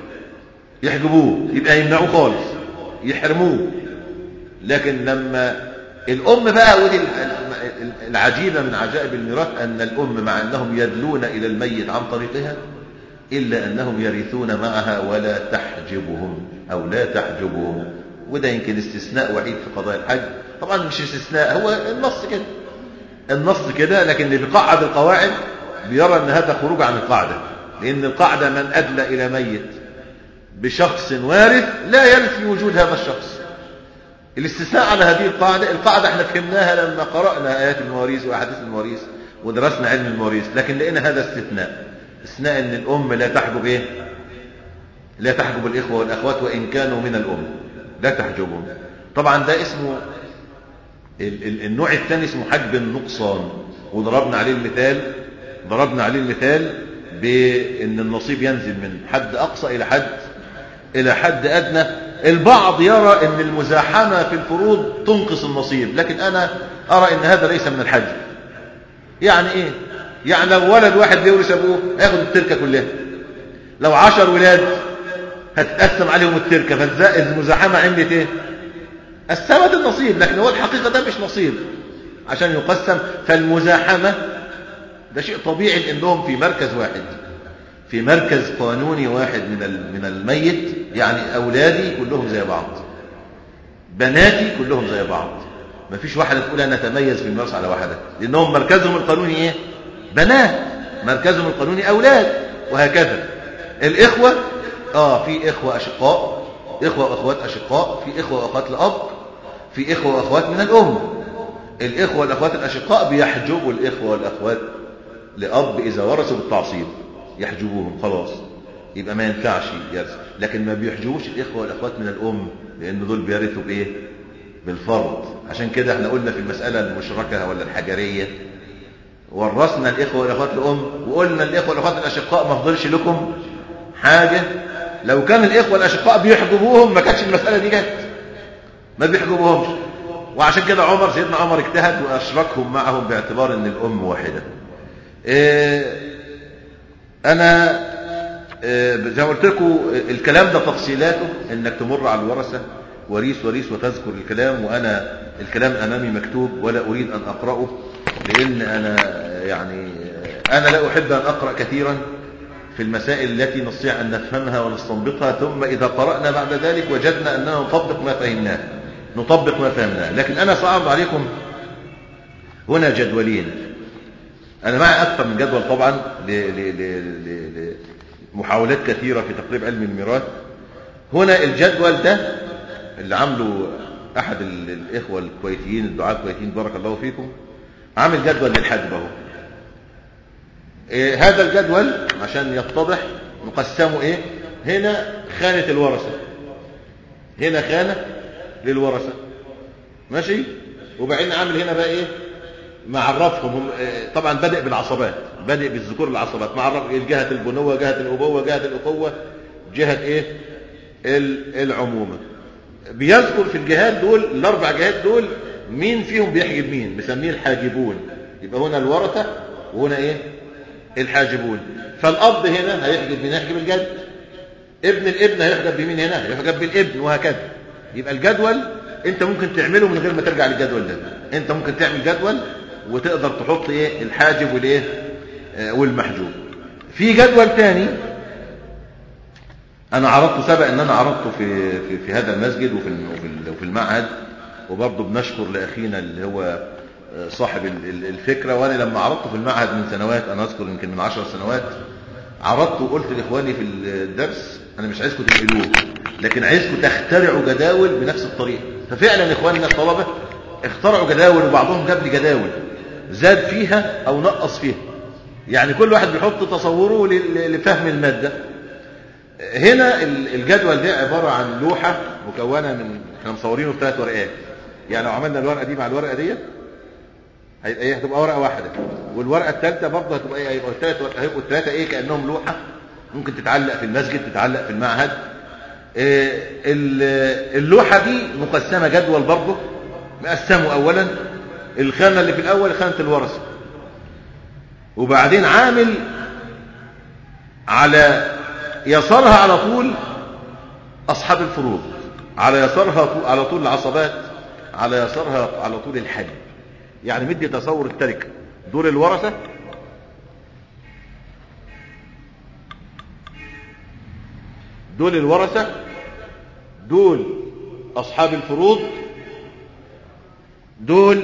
يحجبوه يبقى يمنعوه خالص يحرموه لكن لما الأم بقى ودي العجيبة من عجائب الميراث أن الأم مع أنهم يدلون إلى الميت عن طريقها إلا أنهم يرثون معها ولا تحجبهم أو لا تحجبهم وده يمكن استثناء وحيد في قضايا الحج طبعا مش استثناء هو النص كده النص كده لكن اللي بيقعد القواعد بيرى أن هذا خروج عن القاعدة لأن القاعدة من أدلى إلى ميت بشخص وارث لا يرث وجود هذا الشخص الاستثناء على هذه القاعدة القاعدة احنا فهمناها لما قرأنا آيات المواريث وأحاديث المواريث ودرسنا علم المواريث لكن لقينا هذا استثناء استثناء ان الأم لا تحجب ايه لا تحجب الإخوة والأخوات وإن كانوا من الأم لا تحجبهم طبعا ده اسمه ال- ال- النوع الثاني اسمه حجب النقصان وضربنا عليه المثال ضربنا عليه المثال بأن النصيب ينزل من حد أقصى إلى حد إلى حد أدنى البعض يرى أن المزاحمة في الفروض تنقص النصيب لكن أنا أرى أن هذا ليس من الحج يعني إيه يعني لو ولد واحد بيورث أبوه هياخد التركة كلها لو عشر ولاد هتتقسم عليهم التركة فالمزاحمة عملت إيه السبب النصيب لكن هو الحقيقة ده مش نصيب عشان يقسم فالمزاحمة ده شيء طبيعي لأنهم في مركز واحد في مركز قانوني واحد من من الميت يعني أولادي كلهم زي بعض بناتي كلهم زي بعض ما فيش واحدة تقول أنا أتميز في الميراث على واحدة لأنهم مركزهم القانوني إيه بنات مركزهم القانوني أولاد وهكذا الإخوة آه في إخوة أشقاء إخوة وأخوات أشقاء في إخوة وأخوات الأب في إخوة وأخوات من الأم الإخوة والأخوات الأشقاء بيحجبوا الإخوة والأخوات لأب إذا ورثوا بالتعصيب يحجبوهم خلاص يبقى ما ينفعش يرث لكن ما بيحجبوش الإخوة والأخوات من الأم لأن دول بيرثوا بإيه بالفرض عشان كده احنا قلنا في المسألة المشركة ولا الحجرية ورثنا الإخوة والأخوات الأم وقلنا الإخوة والأخوات الأشقاء ما فضلش لكم حاجة لو كان الإخوة الأشقاء بيحجبوهم ما كانتش المسألة دي جت ما بيحجبوهمش وعشان كده عمر سيدنا عمر اجتهد وأشركهم معهم باعتبار أن الأم واحدة إيه أنا إيه زي ما قلت لكم الكلام ده تفصيلاته انك تمر على الورثة وريث وريث وتذكر الكلام وأنا الكلام أمامي مكتوب ولا أريد أن أقرأه لأن أنا يعني أنا لا أحب أن أقرأ كثيرا في المسائل التي نستطيع أن نفهمها ونستنبطها ثم إذا قرأنا بعد ذلك وجدنا أننا نطبق ما فهمناه نطبق ما فهمناه لكن أنا سأعرض عليكم هنا جدولين أنا معي أكثر من جدول طبعا لمحاولات كثيرة في تقريب علم الميراث هنا الجدول ده اللي عامله أحد الإخوة الكويتيين الدعاة الكويتيين بارك الله فيكم عامل جدول للحجب اهو إيه هذا الجدول عشان يتضح نقسمه ايه هنا خانة الورثة هنا خانة للورثة ماشي وبعدين عامل هنا بقى ايه معرفهم هم طبعا بدأ بالعصبات بدأ بالذكور العصبات معرف جهة البنوة جهة الأبوة جهة الأخوة جهة ايه العمومة بيذكر في الجهات دول الأربع جهات دول مين فيهم بيحجب مين بسميه الحاجبون يبقى هنا الورثة وهنا ايه الحاجبون فالأب هنا هيحجب مين هيحجب الجد ابن الابن هيحجب بمين هنا هيحجب بالابن وهكذا يبقى الجدول انت ممكن تعمله من غير ما ترجع للجدول ده انت ممكن تعمل جدول وتقدر تحط ايه الحاجب والايه آه والمحجوب في جدول تاني انا عرضته سبق ان انا عرضته في في, في هذا المسجد وفي وفي, وفي المعهد وبرضه بنشكر لاخينا اللي هو صاحب الفكره وانا لما عرضته في المعهد من سنوات انا اذكر يمكن من عشر سنوات عرضته وقلت لاخواني في الدرس انا مش عايزكم تنقلوه لكن عايزكم تخترعوا جداول بنفس الطريقه ففعلا اخواننا الطلبه اخترعوا جداول وبعضهم جاب لي جداول زاد فيها او نقص فيها يعني كل واحد بيحط تصوره لفهم الماده هنا الجدول ده عباره عن لوحه مكونه من احنا مصورينه في ثلاث ورقات يعني لو عملنا الورقه دي مع الورقه ديت هيبقى ايه هتبقى ورقه واحده والورقه الثالثه برضه هتبقى ايه هيبقوا الثلاث هيبقوا الثلاثه ايه كانهم لوحه ممكن تتعلق في المسجد تتعلق في المعهد إيه اللوحه دي مقسمه جدول برضه مقسمه اولا الخانه اللي في الاول خانه الورثه وبعدين عامل على يسارها على طول اصحاب الفروض على يسارها على طول العصبات على يسارها على طول الحج يعني مدي تصور التركه دول الورثه دول الورثه دول اصحاب الفروض دول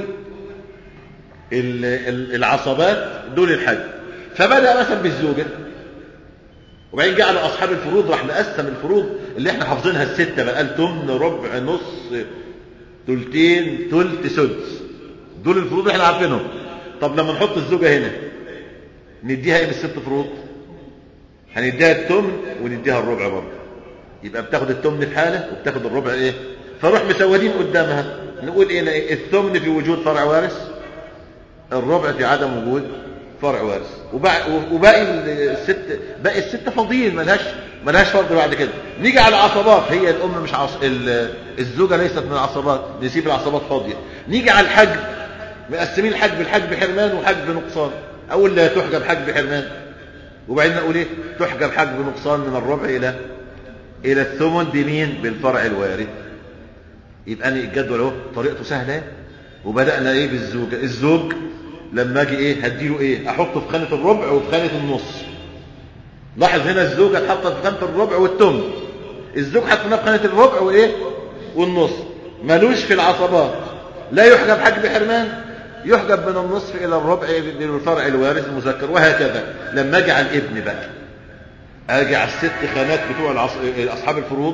العصبات دول الحج فبدا مثلا بالزوجه وبعدين جعل اصحاب الفروض راح مقسم الفروض اللي احنا حافظينها السته بقى قال تمن ربع نص تلتين تلت سدس دول الفروض اللي احنا عارفينهم طب لما نحط الزوجه هنا نديها ايه من الست فروض هنديها التمن ونديها الربع برضه يبقى بتاخد التمن في حاله وبتاخد الربع ايه فنروح مسودين قدامها نقول ايه الثمن في وجود فرع وارث الربع في عدم وجود فرع وارث وباقي الست باقي الستة فاضيين ملهاش ملهاش فرض بعد كده نيجي على العصبات هي الام مش عص... الزوجه ليست من العصبات نسيب العصبات فاضيه نيجي على الحجب مقسمين الحجب الحجب حرمان وحجب نقصان اقول لا تحجب حجب حرمان وبعدين اقول ايه تحجب حجب نقصان من الربع الى الى الثمن بمين بالفرع الوارث يبقى انا الجدول اهو طريقته سهله وبدانا ايه بالزوجه الزوج لما اجي ايه هديله ايه احطه في خانه الربع وفي خانه النص لاحظ هنا الزوجه اتحطت في خانه الربع والتمن الزوج حطيناه في خانه الربع وايه والنص ملوش في العصبات لا يحجب حجب حرمان يحجب من النصف الى الربع للفرع الوارث المذكر وهكذا لما اجي على الابن بقى اجي على الست خانات بتوع العص... اصحاب الفروض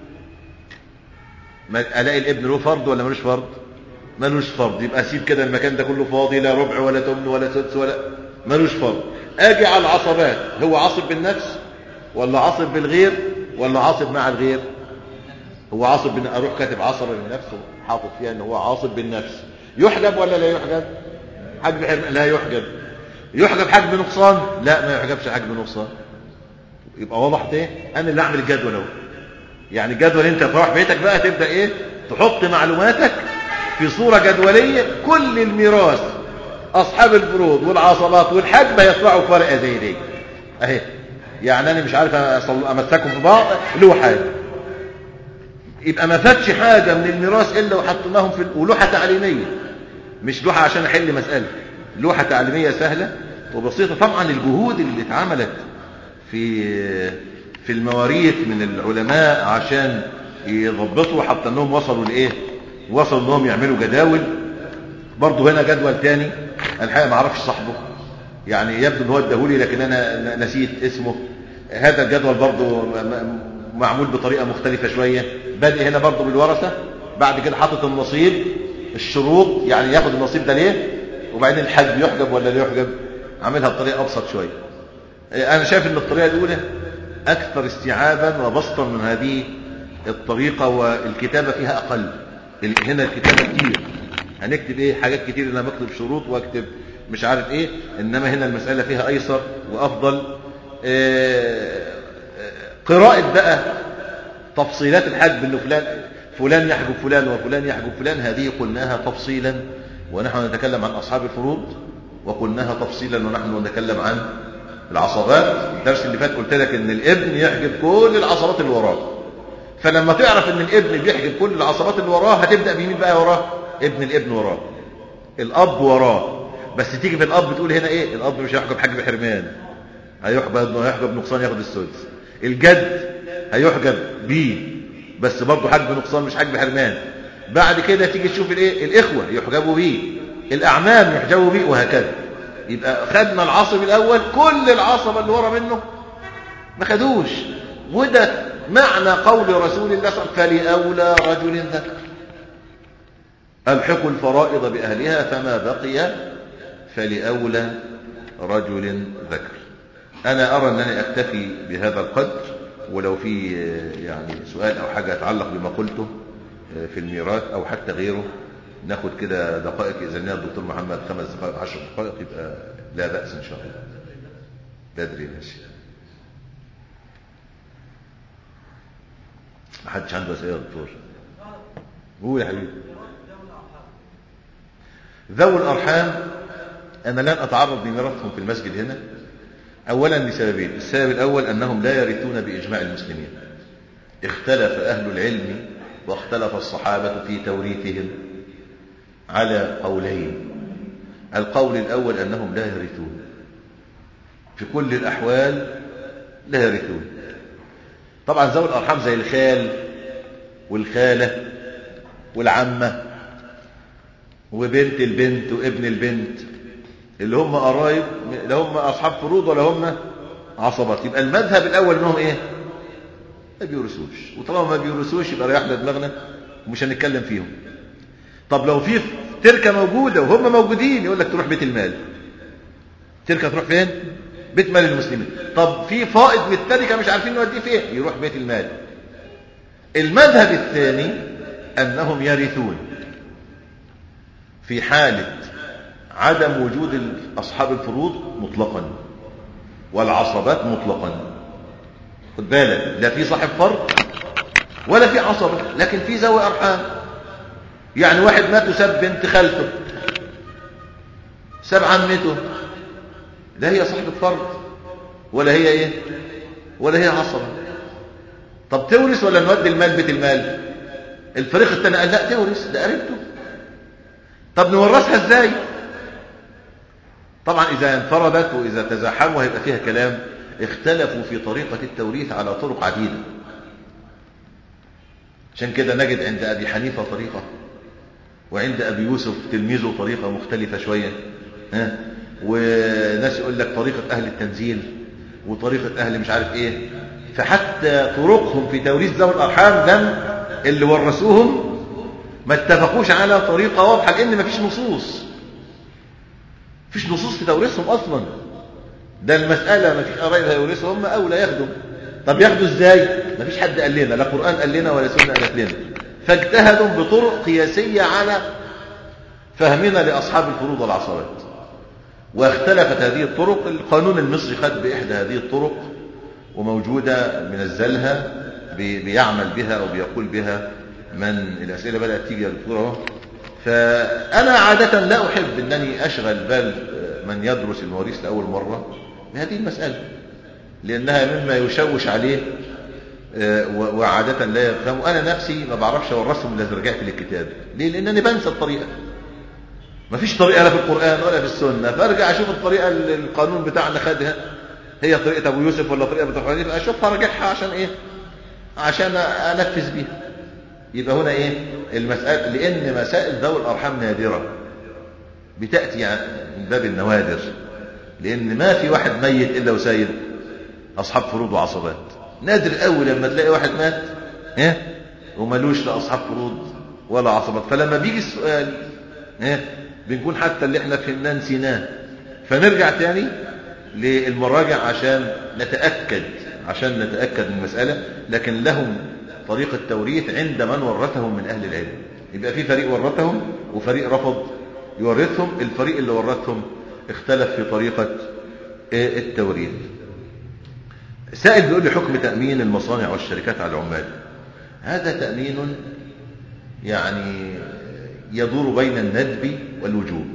الاقي الابن له فرض ولا ملوش فرض ملوش فرض يبقى اسيب كده المكان ده كله فاضي لا ربع ولا تمن ولا سدس ولا ملوش فرض اجي على العصبات هو عاصب بالنفس ولا عاصب بالغير ولا عاصب مع الغير هو عاصب بن... اروح كاتب عصب بالنفس وحاطط فيها ان هو عاصب بالنفس يحجب ولا لا يحجب حجب حرم... لا يحجب يحجب حجب نقصان لا ما يحجبش حجب نقصان يبقى وضحت ايه انا اللي اعمل الجدول اهو يعني الجدول انت تروح بيتك بقى تبدا ايه تحط معلوماتك في صورة جدولية كل الميراث أصحاب الفروض والعصبات والحجب هيطلعوا في ورقة زي دي أهي يعني أنا مش عارف أمسكهم في بعض لوحة يبقى ما فاتش حاجة من الميراث إلا وحطيناهم في ولوحة تعليمية مش لوحة عشان أحل مسألة لوحة تعليمية سهلة وبسيطة طبعا الجهود اللي اتعملت في في المواريث من العلماء عشان يضبطوا حتى انهم وصلوا لايه وصلوا انهم يعملوا جداول برضه هنا جدول تاني الحقيقه ما اعرفش صاحبه يعني يبدو ان هو اداهولي لكن انا نسيت اسمه هذا الجدول برضه معمول بطريقه مختلفه شويه بادئ هنا برضه بالورثه بعد كده حاطط النصيب الشروط يعني ياخد النصيب ده ليه وبعدين الحج يحجب ولا لا يحجب عاملها بطريقه ابسط شويه انا شايف ان الطريقه الاولى اكثر استيعابا وبسطا من هذه الطريقه والكتابه فيها اقل ال- هنا الكتابة كتير هنكتب ايه حاجات كتير انا بكتب شروط واكتب مش عارف ايه انما هنا المسألة فيها ايسر وافضل آه، آه، قراءة بقى تفصيلات الحجب انه فلان فلان يحجب فلان وفلان يحجب فلان هذه قلناها تفصيلا ونحن نتكلم عن اصحاب الفروض وقلناها تفصيلا ونحن نتكلم عن العصبات الدرس اللي فات قلت لك ان الابن يحجب كل العصبات اللي وراه فلما تعرف ان الابن بيحجب كل العصبات اللي وراه هتبدا بمين بقى وراه ابن الابن وراه الاب وراه بس تيجي في الاب تقول هنا ايه الاب مش هيحجب حجب حرمان هيحجب هيحجب نقصان ياخد السدس الجد هيحجب بيه بس برضه حجب نقصان مش حجب حرمان بعد كده تيجي تشوف الايه الاخوه يحجبوا بيه الاعمام يحجبوا بيه وهكذا يبقى خدنا العصب الاول كل العصبه اللي ورا منه ما خدوش وده معنى قول رسول الله صلى الله عليه وسلم فلأولى رجل ذكر ألحقوا الفرائض بأهلها فما بقي فلأولى رجل ذكر أنا أرى أنني أكتفي بهذا القدر ولو في يعني سؤال أو حاجة يتعلق بما قلته في الميراث أو حتى غيره ناخد كده دقائق إذا لنا الدكتور محمد خمس دقائق عشر دقائق يبقى لا بأس إن شاء الله بدري ماشي ما حدش عنده أسئلة يا دكتور قول يا حبيبي ذوي الأرحام أنا لن أتعرض لميراثهم في المسجد هنا أولا لسببين السبب الأول أنهم لا يرثون بإجماع المسلمين اختلف أهل العلم واختلف الصحابة في توريثهم على قولين القول الأول أنهم لا يرثون في كل الأحوال لا يرثون طبعا ذوي الأرحام زي الخال والخالة والعمة وبنت البنت وابن البنت اللي هم قرايب لا هم أصحاب فروض ولا هم عصبات يبقى المذهب الأول أنهم إيه ما بيورثوش وطالما ما بيورثوش يبقى ريحنا دماغنا ومش هنتكلم فيهم طب لو في تركة موجودة وهم موجودين يقول لك تروح بيت المال تركة تروح فين بيت مال المسلمين طب في فائض من التركة مش عارفين نوديه فين يروح بيت المال المذهب الثاني أنهم يرثون في حالة عدم وجود أصحاب الفروض مطلقا والعصبات مطلقا خد بالك لا في صاحب فرض ولا في عصبة لكن في ذوي أرحام يعني واحد مات وساب بنت خالته ساب عمته لا هي صاحبة فرض ولا هي ايه ولا هي عصبة طب تورث ولا نودي المال بيت المال الفريق الثاني قال لا تورث ده قريبته طب نورثها ازاي طبعا اذا انفردت واذا تزاحموا هيبقى فيها كلام اختلفوا في طريقة التوريث على طرق عديدة عشان كده نجد عند ابي حنيفة طريقة وعند ابي يوسف تلميذه طريقة مختلفة شوية ها وناس يقول لك طريقة اهل التنزيل وطريقة اهل مش عارف ايه فحتى طرقهم في توريث ذوي الارحام لم اللي ورثوهم ما اتفقوش على طريقة واضحة لان مفيش نصوص مفيش نصوص في توريثهم اصلا ده المسألة مفيش قرايب هيورثوا هم اولى ياخدوا طب ياخدوا ازاي مفيش حد قال لنا لا قرآن قال لنا ولا سنة قالت لنا فاجتهدوا بطرق قياسية على فهمنا لأصحاب الفروض والعصبات واختلفت هذه الطرق القانون المصري خد بإحدى هذه الطرق وموجودة من الزلها بيعمل بها أو بيقول بها من الأسئلة بدأت تيجي يا دكتور اهو فأنا عادة لا أحب أنني أشغل بال من يدرس المواريث لأول مرة بهذه المسألة لأنها مما يشوش عليه وعادة لا يفهم أنا نفسي ما بعرفش أورثهم إلا إذا رجعت للكتاب ليه؟ لأنني بنسى الطريقة ما فيش طريقة لا في القرآن ولا في السنة فأرجع أشوف الطريقة اللي القانون بتاعنا خدها هي طريقة أبو يوسف ولا طريقة بتاع حنيفة أشوفها أرجعها عشان إيه؟ عشان أنفذ بيها يبقى هنا إيه؟ المسألة لأن مسائل ذوي الأرحام نادرة بتأتي من باب النوادر لأن ما في واحد ميت إلا وسايب أصحاب فروض وعصبات نادر قوي لما تلاقي واحد مات ها وملوش لا أصحاب فروض ولا عصبات فلما بيجي السؤال ها بنكون حتى اللي احنا فهمناه نسيناه فنرجع تاني للمراجع عشان نتأكد عشان نتأكد من المسألة لكن لهم طريقة توريث عند من ورثهم من أهل العلم يبقى في فريق ورثهم وفريق رفض يورثهم الفريق اللي ورثهم اختلف في طريقة التوريث سائل بيقول لي حكم تأمين المصانع والشركات على العمال هذا تأمين يعني يدور بين الندب والوجوب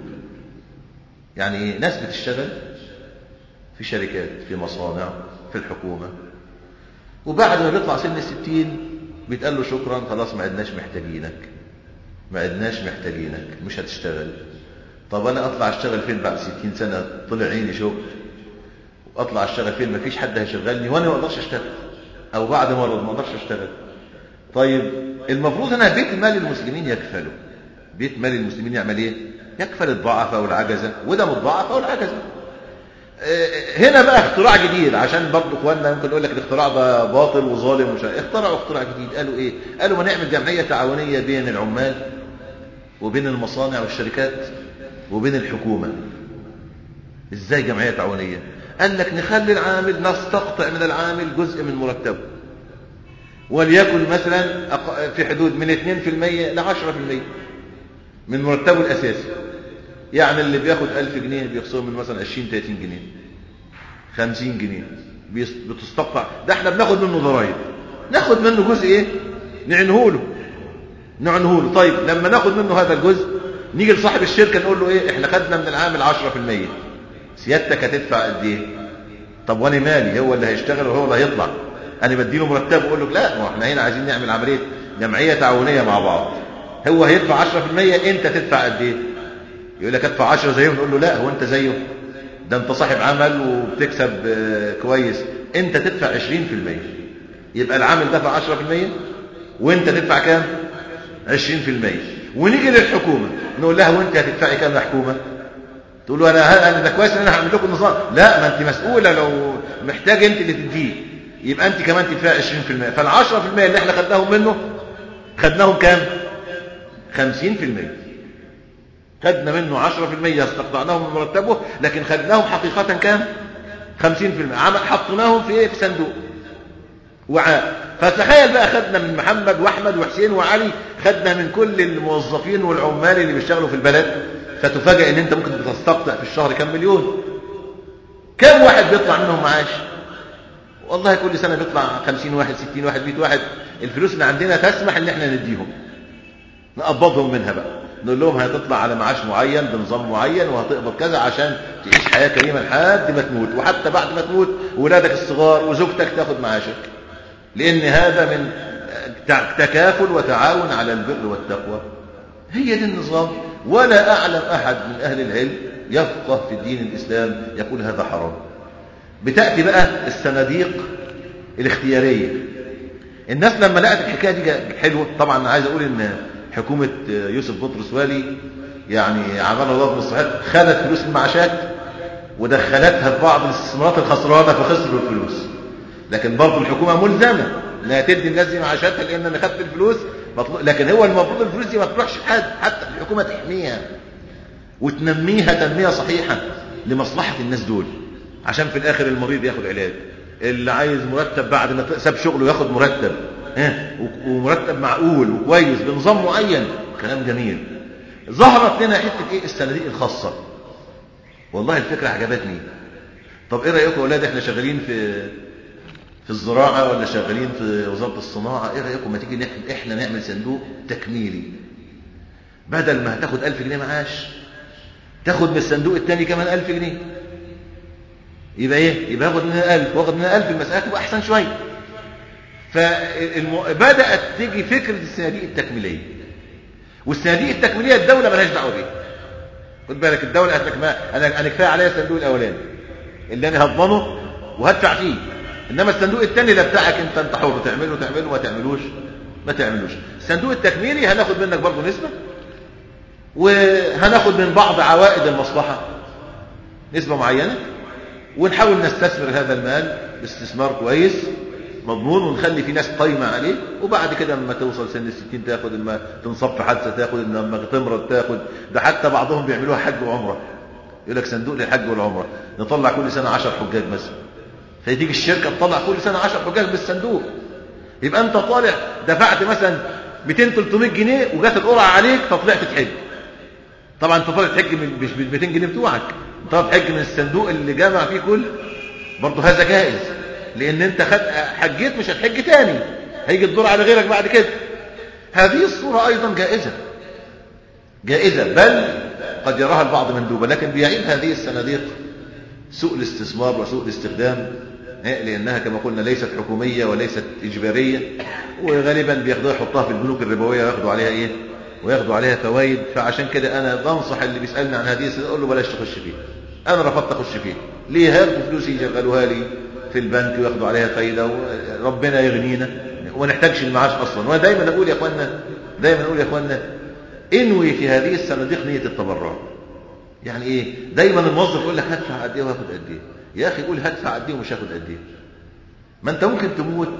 يعني ناس بتشتغل في شركات في مصانع في الحكومة وبعد ما بيطلع سن الستين بيتقال له شكرا خلاص ما عدناش محتاجينك ما عدناش محتاجينك مش هتشتغل طب انا اطلع اشتغل فين بعد ستين سنة طلع عيني شغل واطلع اشتغل فين مفيش حد هيشغلني وانا ما اقدرش اشتغل او بعد مرض ما اقدرش اشتغل طيب المفروض هنا بيت مال المسلمين يكفله بيت مال المسلمين يعمل ايه يكفل الضعفاء والعجزة وده من الضعفاء والعجزة هنا بقى اختراع جديد عشان برضه اخواننا ممكن يقول لك الاختراع ده باطل وظالم ومش اخترعوا اختراع جديد قالوا ايه قالوا ما نعمل جمعيه تعاونيه بين العمال وبين المصانع والشركات وبين الحكومه ازاي جمعيه تعاونيه قال لك نخلي العامل نستقطع من العامل جزء من مرتبه وليكن مثلا في حدود من 2% ل 10% من مرتبه الاساسي يعني اللي بياخد 1000 جنيه بيخصم من مثلا 20 30 جنيه 50 جنيه بتستقطع ده احنا بناخد منه ضرائب ناخد منه جزء ايه نعنه له نعنه له طيب لما ناخد منه هذا الجزء نيجي لصاحب الشركه نقول له ايه احنا خدنا من العامل 10% سيادتك هتدفع قد ايه طب وانا مالي هو اللي هيشتغل وهو اللي هيطلع انا بديله مرتب واقول له لا ما احنا هنا عايزين نعمل عمليه جمعيه تعاونيه مع بعض هو هيدفع 10% انت تدفع قد ايه يقول لك ادفع 10 زيه نقول له لا هو انت زيه ده انت صاحب عمل وبتكسب كويس انت تدفع 20% يبقى العامل دفع 10% وانت تدفع كام 20% ونيجي للحكومه نقول لها وانت هتدفعي كام يا حكومه تقول له انا انا ده كويس ان انا هعمل لكم نظام لا ما انت مسؤوله لو محتاج انت اللي تديه يبقى انت كمان تدفعي 20% فال 10% اللي احنا خدناهم منه خدناهم كام 50% خدنا منه 10% استقطعناهم من مرتبه لكن خدناهم حقيقة كام 50% عمل حطيناهم في ايه في صندوق وعاء فتخيل بقى خدنا من محمد واحمد وحسين وعلي خدنا من كل الموظفين والعمال اللي بيشتغلوا في البلد فتفاجئ ان انت ممكن تستقطع في الشهر كام مليون كم واحد بيطلع منهم معاش والله كل سنة بيطلع 50 واحد 60 واحد 100 واحد الفلوس اللي عندنا تسمح ان احنا نديهم نقبضهم منها بقى نقول لهم هتطلع على معاش معين بنظام معين وهتقبض كذا عشان تعيش حياة كريمة لحد ما تموت وحتى بعد ما تموت ولادك الصغار وزوجتك تاخد معاشك لأن هذا من تكافل وتعاون على البر والتقوى هي دي النظام ولا أعلم أحد من أهل العلم يفقه في الدين الإسلام يقول هذا حرام بتأتي بقى الصناديق الاختيارية الناس لما لقت الحكاية دي حلوة طبعا عايز أقول إن حكومة يوسف بطرس والي يعني عملها الله بالصحات خدت فلوس المعاشات ودخلتها في بعض الاستثمارات الخسرانة فخسروا الفلوس لكن برضه الحكومة ملزمة انها تدي الناس دي معاشاتها لان انا خدت الفلوس مطلوب لكن هو المفروض الفلوس دي ما تروحش لحد حتى الحكومة تحميها وتنميها تنمية صحيحة لمصلحة الناس دول عشان في الاخر المريض ياخد علاج اللي عايز مرتب بعد ما ساب شغله ياخد مرتب ومرتب معقول وكويس بنظام معين كلام جميل ظهرت لنا حته ايه الصناديق الخاصه والله الفكره عجبتني طب ايه رايكم يا اولاد احنا شغالين في في الزراعه ولا شغالين في وزاره الصناعه ايه رايكم ما تيجي احنا نعمل صندوق تكميلي بدل ما هتاخد 1000 جنيه معاش تاخد من الصندوق الثاني كمان 1000 جنيه يبقى ايه يبقى ياخد منها 1000 واخد منها 1000 المساله تبقى احسن شويه فبدأت تيجي فكرة الصناديق التكميلية والصناديق التكميلية الدولة ملهاش دعوة بيها خد بالك الدولة قالت لك ما انا انا كفايه عليا الصندوق الاولاني اللي انا هضمنه وهدفع فيه انما الصندوق الثاني ده بتاعك انت انت حر تعمله تعمله ما تعملوش ما تعملوش الصندوق التكميلي هناخد منك برضه نسبة وهناخد من بعض عوائد المصلحة نسبة معينة ونحاول نستثمر هذا المال باستثمار كويس مضمون ونخلي في ناس قايمة عليه وبعد كده لما توصل سن الستين تاخد لما تنصب في حادثة تاخد لما تمرض تاخد ده حتى بعضهم بيعملوها حج وعمرة يقول لك صندوق للحج والعمرة نطلع كل سنة عشر حجاج مثلا فتيجي الشركة تطلع كل سنة عشر حجاج بالصندوق يبقى انت طالع دفعت مثلا 200 300 جنيه وجات القرعه عليك فطلعت تحج طبعا انت طالع تحج من مش بال 200 جنيه بتوعك انت طالع تحج من الصندوق اللي جمع فيه كل برضه هذا جائز لان انت خد حجيت مش هتحج تاني هيجي الدور على غيرك بعد كده هذه الصورة ايضا جائزة جائزة بل قد يراها البعض مندوبة لكن بيعيب هذه الصناديق سوء الاستثمار وسوء الاستخدام لأنها كما قلنا ليست حكومية وليست إجبارية وغالبا بياخدوها يحطوها في البنوك الربوية وياخدوا عليها إيه وياخدوا عليها فوائد فعشان كده أنا بنصح اللي بيسألني عن هذه الصناديق أقول له بلاش تخش فيها أنا رفضت أخش فيها ليه هياخدوا فلوسي يشغلوها لي في البنك وياخدوا عليها فايدة وربنا يغنينا وما نحتاجش المعاش أصلا وأنا دايما أقول يا أخوانا دايما أقول يا أخوانا انوي في هذه الصناديق نية التبرع يعني ايه دايما الموظف يقول لك هدفع قد ايه وهاخد قد ايه يا اخي قول هدفع قد ايه ومش هاخد قد ايه ما انت ممكن تموت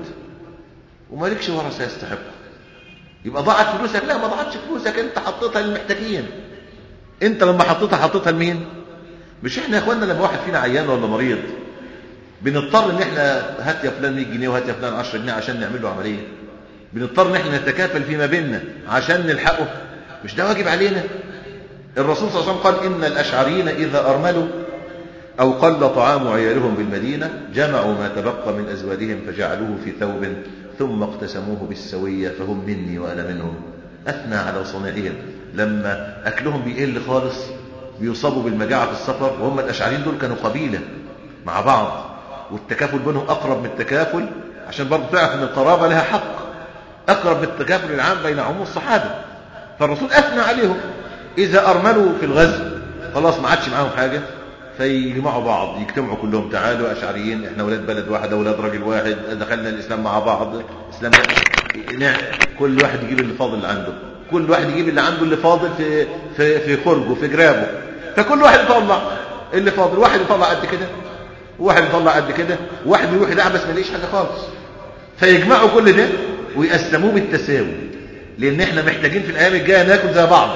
ومالكش ورثه يستحق يبقى ضاعت فلوسك لا ما ضاعتش فلوسك انت حطيتها للمحتاجين انت لما حطيتها حطيتها لمين مش احنا يا اخوانا لما واحد فينا عيان ولا مريض بنضطر ان احنا هات يا فلان 100 جنيه وهات يا فلان 10 جنيه عشان نعمل له عمليه بنضطر ان احنا نتكافل فيما بيننا عشان نلحقه مش ده واجب علينا الرسول صلى الله عليه وسلم قال إن الأشعريين إذا أرملوا أو قل طعام عيالهم بالمدينة جمعوا ما تبقى من أزواجهم فجعلوه في ثوب ثم اقتسموه بالسوية فهم مني وأنا منهم أثنى على صنيعهم لما أكلهم بيقل خالص بيصابوا بالمجاعة في السفر وهم الأشعريين دول كانوا قبيلة مع بعض والتكافل بينهم أقرب من التكافل عشان برضه تعرف أن القرابة لها حق أقرب من التكافل العام بين عموم الصحابة فالرسول أثنى عليهم إذا أرملوا في الغزو خلاص ما عادش معاهم حاجة فيجمعوا بعض يجتمعوا كلهم تعالوا أشعريين إحنا ولاد بلد واحد أولاد راجل واحد دخلنا الإسلام مع بعض الإسلام ده كل واحد يجيب اللي فاضل اللي عنده كل واحد يجيب اللي عنده اللي فاضل في في في خرجه في جرابه فكل واحد يطلع اللي فاضل واحد يطلع قد كده وواحد يطلع قد كده وواحد يروح يدعبس ما يلاقيش حاجة خالص فيجمعوا كل ده ويقسموه بالتساوي لان احنا محتاجين في الايام الجايه ناكل زي بعض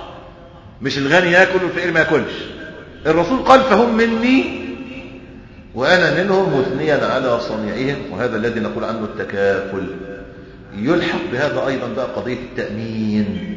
مش الغني ياكل والفقير ما ياكلش الرسول قال فهم مني وانا منهم مثنيا على صنيعهم وهذا الذي نقول عنه التكافل يلحق بهذا ايضا بقى قضيه التامين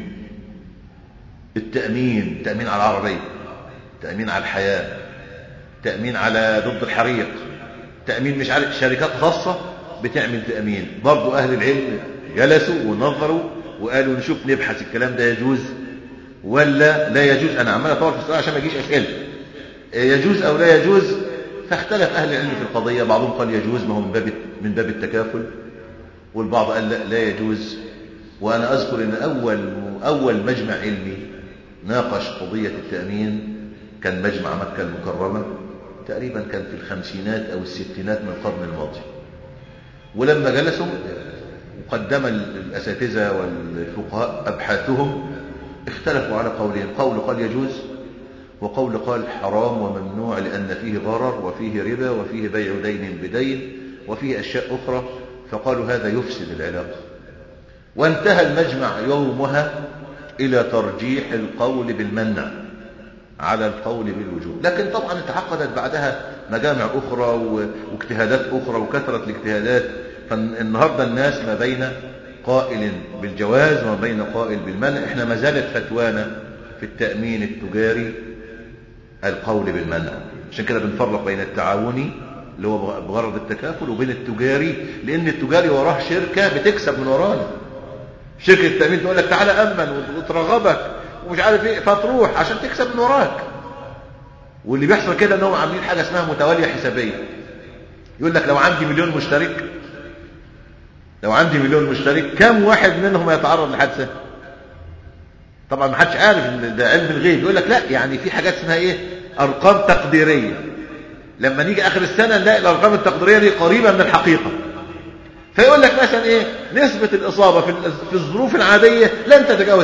التامين تامين على العربيه تامين على الحياه تامين على ضد الحريق تامين مش عارف شركات خاصه بتعمل تامين برضو اهل العلم جلسوا ونظروا وقالوا نشوف نبحث الكلام ده يجوز ولا لا يجوز انا عمال اطول في السؤال عشان ما يجيش اسئله يجوز او لا يجوز فاختلف اهل العلم في القضيه بعضهم قال يجوز ما هو من باب من باب التكافل والبعض قال لا لا يجوز وانا اذكر ان اول اول مجمع علمي ناقش قضيه التامين كان مجمع مكه المكرمه تقريبا كان في الخمسينات او الستينات من القرن الماضي ولما جلسوا وقدم الأساتذة والفقهاء أبحاثهم اختلفوا على قولين قول قال يجوز وقول قال حرام وممنوع لأن فيه ضرر وفيه ربا وفيه بيع دين بدين وفيه أشياء أخرى فقالوا هذا يفسد العلاقة وانتهى المجمع يومها إلى ترجيح القول بالمنع على القول بالوجوب لكن طبعا تعقدت بعدها مجامع أخرى واجتهادات أخرى وكثرة الاجتهادات فالنهاردة الناس ما بين قائل بالجواز وما بين قائل بالمنع احنا ما زالت فتوانا في التأمين التجاري القول بالمنع عشان كده بنفرق بين التعاوني اللي هو بغرض التكافل وبين التجاري لان التجاري وراه شركة بتكسب من ورانا شركة التأمين تقول لك تعالى أمن وترغبك ومش عارف ايه فتروح عشان تكسب من وراك واللي بيحصل كده انهم عاملين حاجة اسمها متوالية حسابية يقول لك لو عندي مليون مشترك لو عندي مليون مشترك كم واحد منهم يتعرض لحادثة طبعا ما حدش عارف ان ده علم الغيب يقول لك لا يعني في حاجات اسمها ايه ارقام تقديرية لما نيجي اخر السنة نلاقي الارقام التقديرية دي قريبة من الحقيقة فيقول لك مثلا ايه نسبة الاصابة في الظروف العادية لن تتجاوز 2%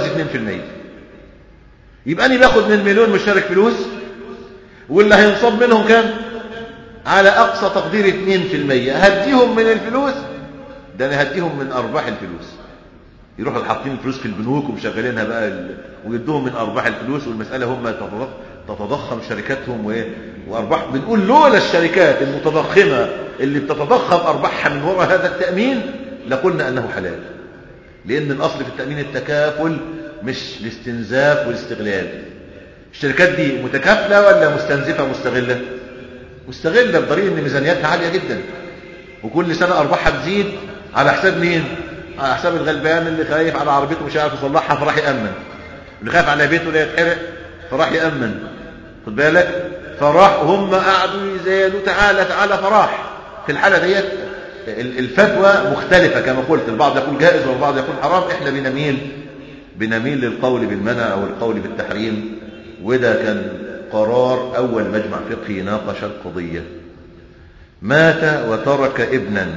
يبقى انا باخد من مليون مشترك فلوس واللي هينصاب منهم كام على اقصى تقدير 2% هديهم من الفلوس ده انا هديهم من ارباح الفلوس يروحوا حاطين الفلوس في البنوك ومشغلينها بقى ال... ويدوهم من ارباح الفلوس والمساله هم تتضخ... تتضخم شركاتهم و... وارباح بنقول لولا الشركات المتضخمه اللي بتتضخم ارباحها من وراء هذا التامين لقلنا انه حلال لأن الأصل في التأمين التكافل مش الاستنزاف والاستغلال الشركات دي متكافلة ولا مستنزفة مستغلة مستغلة بدليل ان ميزانياتها عالية جدا وكل سنة أرباحها تزيد على حساب مين على حساب الغلبان اللي خايف على عربيته مش عارف يصلحها فراح يأمن اللي خايف على بيته لا يتحرق فراح يأمن خد بالك فراح هم قعدوا يزالوا تعالى تعالى فراح في الحالة ديت الفتوى مختلفة كما قلت البعض يقول جائز والبعض يقول حرام احنا بنميل بنميل للقول بالمنع او القول بالتحريم وده كان قرار اول مجمع فقهي ناقش القضية مات وترك ابنا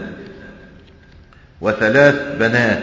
وثلاث بنات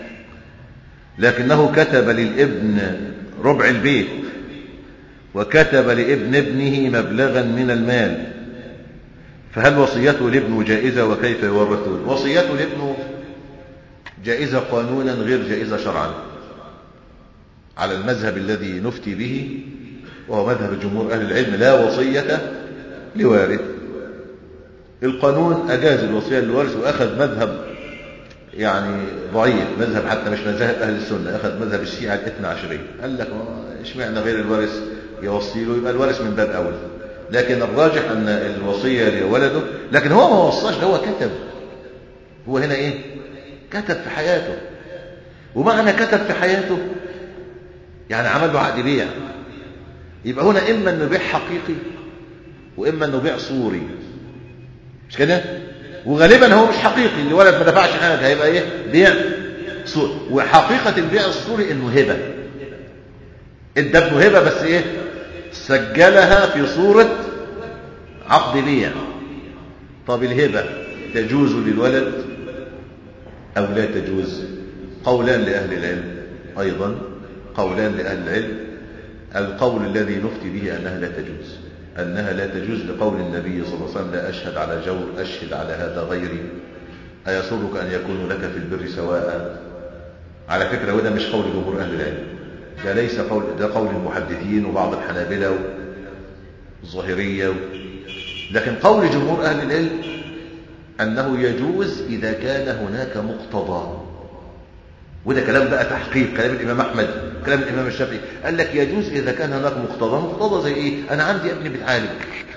لكنه كتب للابن ربع البيت وكتب لابن ابنه مبلغا من المال فهل وصيته لابنه جائزة وكيف يورثون وصيته لابنه جائزة قانونا غير جائزة شرعا على المذهب الذي نفتي به وهو مذهب جمهور أهل العلم لا وصية لوارث القانون أجاز الوصية للوارث وأخذ مذهب يعني ضعيف مذهب حتى مش مذاهب أهل السنة أخذ مذهب الشيعة الاثنى عشرية قال لك اشمعنى غير الوارث يوصي له يبقى الوارث من باب أول لكن الراجح أن الوصية لولده لكن هو ما وصاش ده هو كتب هو هنا إيه كتب في حياته ومعنى كتب في حياته يعني عمل له عقد بيع يبقى هنا إما أنه بيع حقيقي وإما أنه بيع صوري مش كده وغالبا هو مش حقيقي الولد ما دفعش حاجة هيبقى إيه بيع صوري وحقيقة البيع الصوري إنه هبة ادى ابنه هبة بس إيه سجلها في صورة عقد بيع طب الهبة تجوز للولد أو لا تجوز قولان لأهل العلم أيضا قولان لأهل العلم القول الذي نفتي به أنها لا تجوز أنها لا تجوز لقول النبي صلى الله عليه وسلم لا أشهد على جور أشهد على هذا غيري أيسرك أن يكون لك في البر سواء على فكرة وده مش قول جمهور أهل العلم ده ليس قول ده قول المحدثين وبعض الحنابلة والظاهرية لكن قول جمهور أهل العلم أنه يجوز إذا كان هناك مقتضى وده كلام بقى تحقيق كلام الإمام أحمد كلام الإمام الشافعي قال لك يجوز إذا كان هناك مقتضى مقتضى زي إيه أنا عندي ابني بيتعالج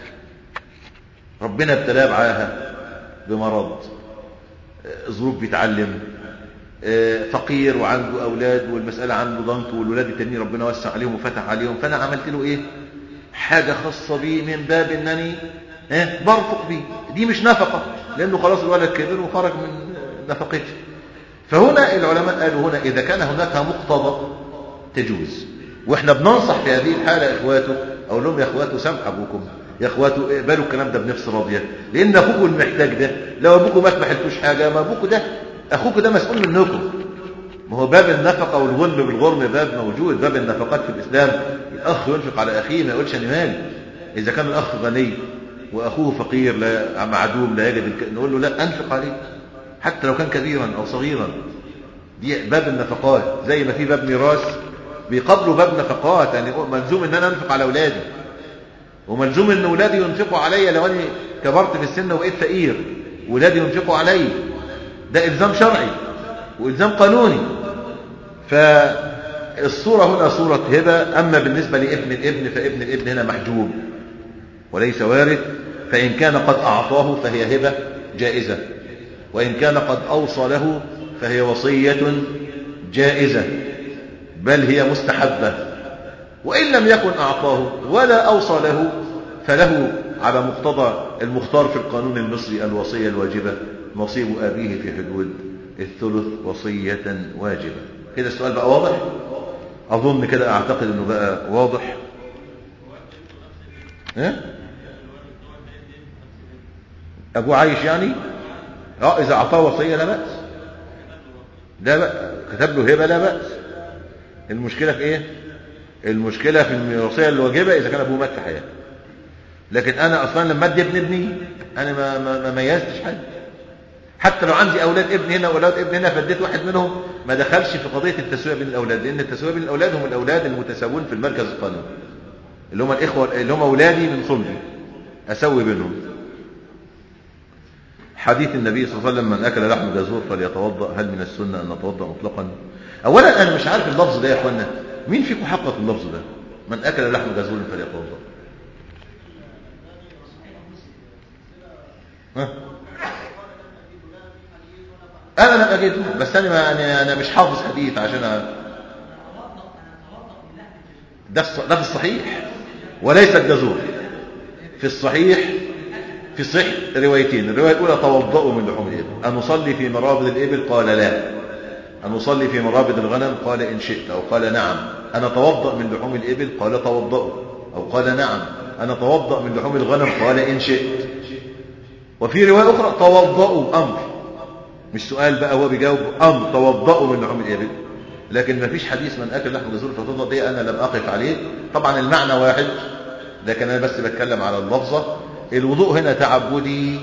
ربنا ابتلاه بعاهة بمرض ظروف بيتعلم فقير وعنده أولاد والمسألة عنده ضنك والولاد التانيين ربنا وسع عليهم وفتح عليهم فأنا عملت له إيه حاجة خاصة بيه من باب أنني إيه برفق بيه دي مش نفقة لأنه خلاص الولد كبر وخرج من نفقته فهنا العلماء قالوا هنا إذا كان هناك مقتضى تجوز وإحنا بننصح في هذه الحالة يا إخواته أقول لهم يا إخواته سامح أبوكم يا إخواته اقبلوا الكلام ده بنفس راضية لأن أخوكم المحتاج ده لو أبوكم مات ما حلتوش حاجة ما أبوكم ده أخوكم ده مسؤول منكم ما هو باب النفقة والغنم بالغرم باب موجود باب النفقات في الإسلام الأخ ينفق على أخيه ما يقولش أنا مالي إذا كان الأخ غني وأخوه فقير لا معدوم لا يجد الك... نقول له لا أنفق عليه حتى لو كان كبيرا أو صغيرا دي باب النفقات زي ما في باب ميراث بيقابلوا باب نفقات يعني ملزوم ان انا انفق على اولادي وملزوم ان اولادي ينفقوا عليا لو انا كبرت في السن وبقيت فقير اولادي ينفقوا عليا ده الزام شرعي والزام قانوني فالصورة هنا صورة هبة اما بالنسبة لابن الابن فابن الابن هنا محجوب وليس وارث فان كان قد اعطاه فهي هبة جائزة وإن كان قد أوصى له فهي وصية جائزة بل هي مستحبة وإن لم يكن أعطاه ولا أوصى له فله على مقتضى المختار في القانون المصري الوصية الواجبة نصيب أبيه في حدود الثلث وصية واجبة كده السؤال بقى واضح أظن كده أعتقد أنه بقى واضح ها؟ أبوه عايش يعني اه اذا اعطاه وصيه لا باس لا بأس كتب له هبه لا باس المشكله في ايه المشكله في الوصيه الواجبه اذا كان ابوه مات في حياته لكن انا اصلا لما ادي ابن ابني انا ما ما, ما ميزتش حاجه حتى لو عندي اولاد ابن هنا واولاد ابن هنا فاديت واحد منهم ما دخلش في قضيه التسويه بين الاولاد لان التسويه بين الاولاد هم الاولاد المتساوون في المركز القانوني اللي هم الاخوه اللي هم اولادي من صلبي اسوي بينهم حديث النبي صلى الله عليه وسلم من أكل لحم جزور فليتوضأ هل من السنة أن نتوضأ مطلقا أولا أنا مش عارف اللفظ ده يا أخوانا مين فيكم حقق اللفظ ده من أكل لحم جزور فليتوضأ ها؟ أنا لم أجد بس أنا ما أنا, أنا مش حافظ حديث عشان أ... ده ده في الصحيح وليس الجزور في الصحيح في صح روايتين الرواية الأولى توضأوا من لحوم الإبل أن نصلي في مرابض الإبل قال لا أن نصلي في مرابض الغنم قال إن شئت أو قال نعم أنا توضأ من لحوم الإبل قال توضأوا أو قال نعم أنا توضأ من لحوم الغنم قال إن شئت وفي رواية أخرى توضأوا أمر مش سؤال بقى هو بيجاوب أمر توضأوا من لحوم الإبل لكن ما فيش حديث من أكل لحم جزور فتوضأ دي أنا لم أقف عليه طبعا المعنى واحد لكن أنا بس بتكلم على اللفظة الوضوء هنا تعبدي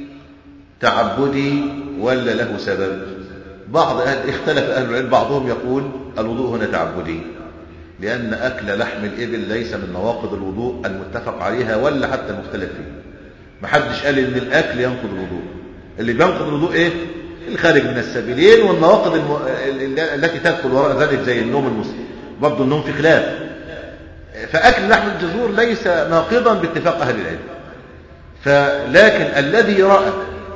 تعبدي ولا له سبب بعض أهل اختلف أهل العلم بعضهم يقول الوضوء هنا تعبدي لأن أكل لحم الإبل ليس من نواقض الوضوء المتفق عليها ولا حتى المختلف فيه محدش قال ان الاكل ينقض الوضوء اللي بينقض الوضوء ايه الخارج من السبيلين والنواقض الم... التي تدخل وراء ذلك زي النوم المسلم برضه النوم في خلاف فاكل لحم الجزور ليس ناقضا باتفاق اهل العلم فلكن الذي راى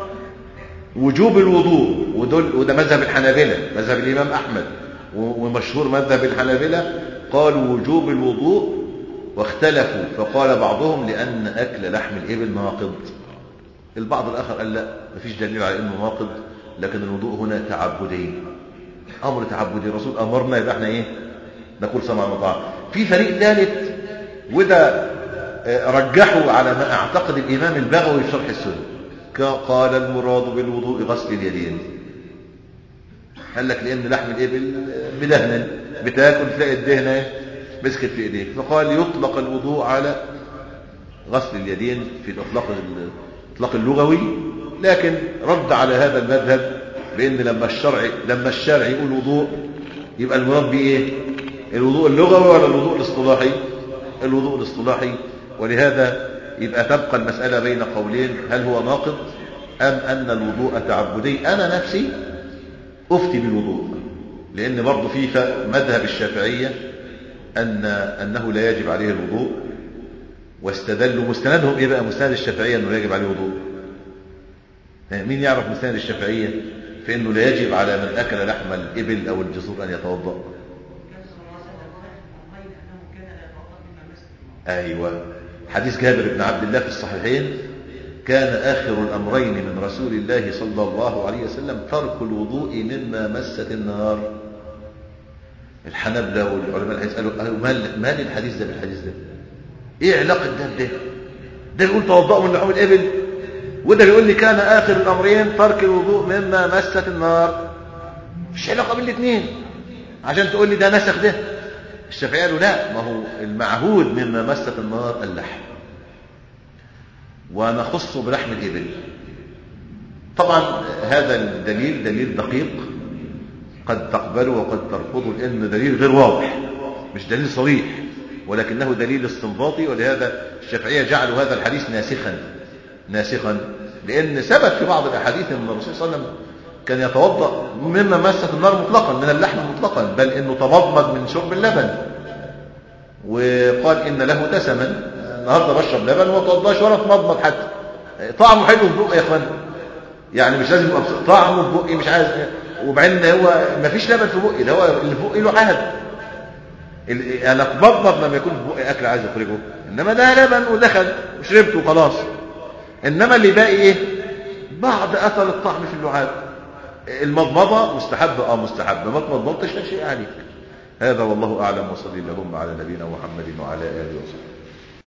وجوب الوضوء ودول وده مذهب الحنابلة مذهب الإمام أحمد ومشهور مذهب الحنابلة قالوا وجوب الوضوء واختلفوا فقال بعضهم لأن أكل لحم الإبل ناقض البعض الآخر قال لا مفيش دليل على أنه ناقض لكن الوضوء هنا تعبدي أمر تعبدي الرسول أمرنا يبقى احنا إيه نقول سمع وطاعة في فريق ثالث وده رجحوا على ما أعتقد الإمام البغوي في شرح السنة قال المراد بالوضوء غسل اليدين قال لك لأن لحم الإبل مدهن بتاكل تلاقي الدهنة مسكت في ايديك فقال يطلق الوضوء على غسل اليدين في الاطلاق الاطلاق اللغوي لكن رد على هذا المذهب بان لما الشرع لما الشارع يقول وضوء يبقى المراد به ايه الوضوء اللغوي ولا الوضوء الاصطلاحي الوضوء الاصطلاحي ولهذا يبقى تبقى المسألة بين قولين هل هو ناقض أم أن الوضوء تعبدي أنا نفسي أفتي بالوضوء لأن برضه في مذهب الشافعية أن أنه لا يجب عليه الوضوء واستدلوا مستندهم إيه بقى مستند الشافعية أنه لا يجب عليه الوضوء مين يعرف مستند الشافعية في أنه لا يجب على من أكل لحم الإبل أو الجزور أن يتوضأ أيوة حديث جابر بن عبد الله في الصحيحين كان آخر الأمرين من رسول الله صلى الله عليه وسلم ترك الوضوء مما مست النار الحنابلة والعلماء هيسألوا مال مال الحديث ده بالحديث ده ايه علاقة ده بده ده بيقول توضأوا من لحوم الإبل وده بيقول لي كان آخر الأمرين ترك الوضوء مما مست النار مش علاقة بالاثنين عشان تقول لي ده نسخ ده الشافعية قالوا لا ما هو المعهود مما مست النار اللحم ونخص بلحم الإبل طبعا هذا الدليل دليل دقيق قد تقبله وقد ترفضه لأنه دليل غير واضح مش دليل صريح ولكنه دليل استنباطي ولهذا الشافعية جعلوا هذا الحديث ناسخا ناسخا لأن ثبت في بعض الأحاديث أن الرسول صلى الله عليه وسلم كان يتوضأ مما مست النار مطلقا من اللحم مطلقا بل أنه تمضمض من شرب اللبن وقال إن له دسما النهارده بشرب لبن وما توضاش ولا اتمضمض حتى طعمه حلو في بقي يا اخوان يعني مش لازم يبقى طعمه في بقي مش عايز وبعدين هو ما فيش لبن في بقي ده هو اللي في بقي له عهد انا اتمضمض لما يكون في بقي اكل عايز اخرجه انما ده لبن ودخل وشربته وخلاص انما اللي باقي ايه بعض اثر الطعم في اللعاب المضمضه مستحب اه مستحب ما تمضمضتش لا شيء عليك هذا والله اعلم وصلي اللهم على نبينا محمد وعلى اله وصحبه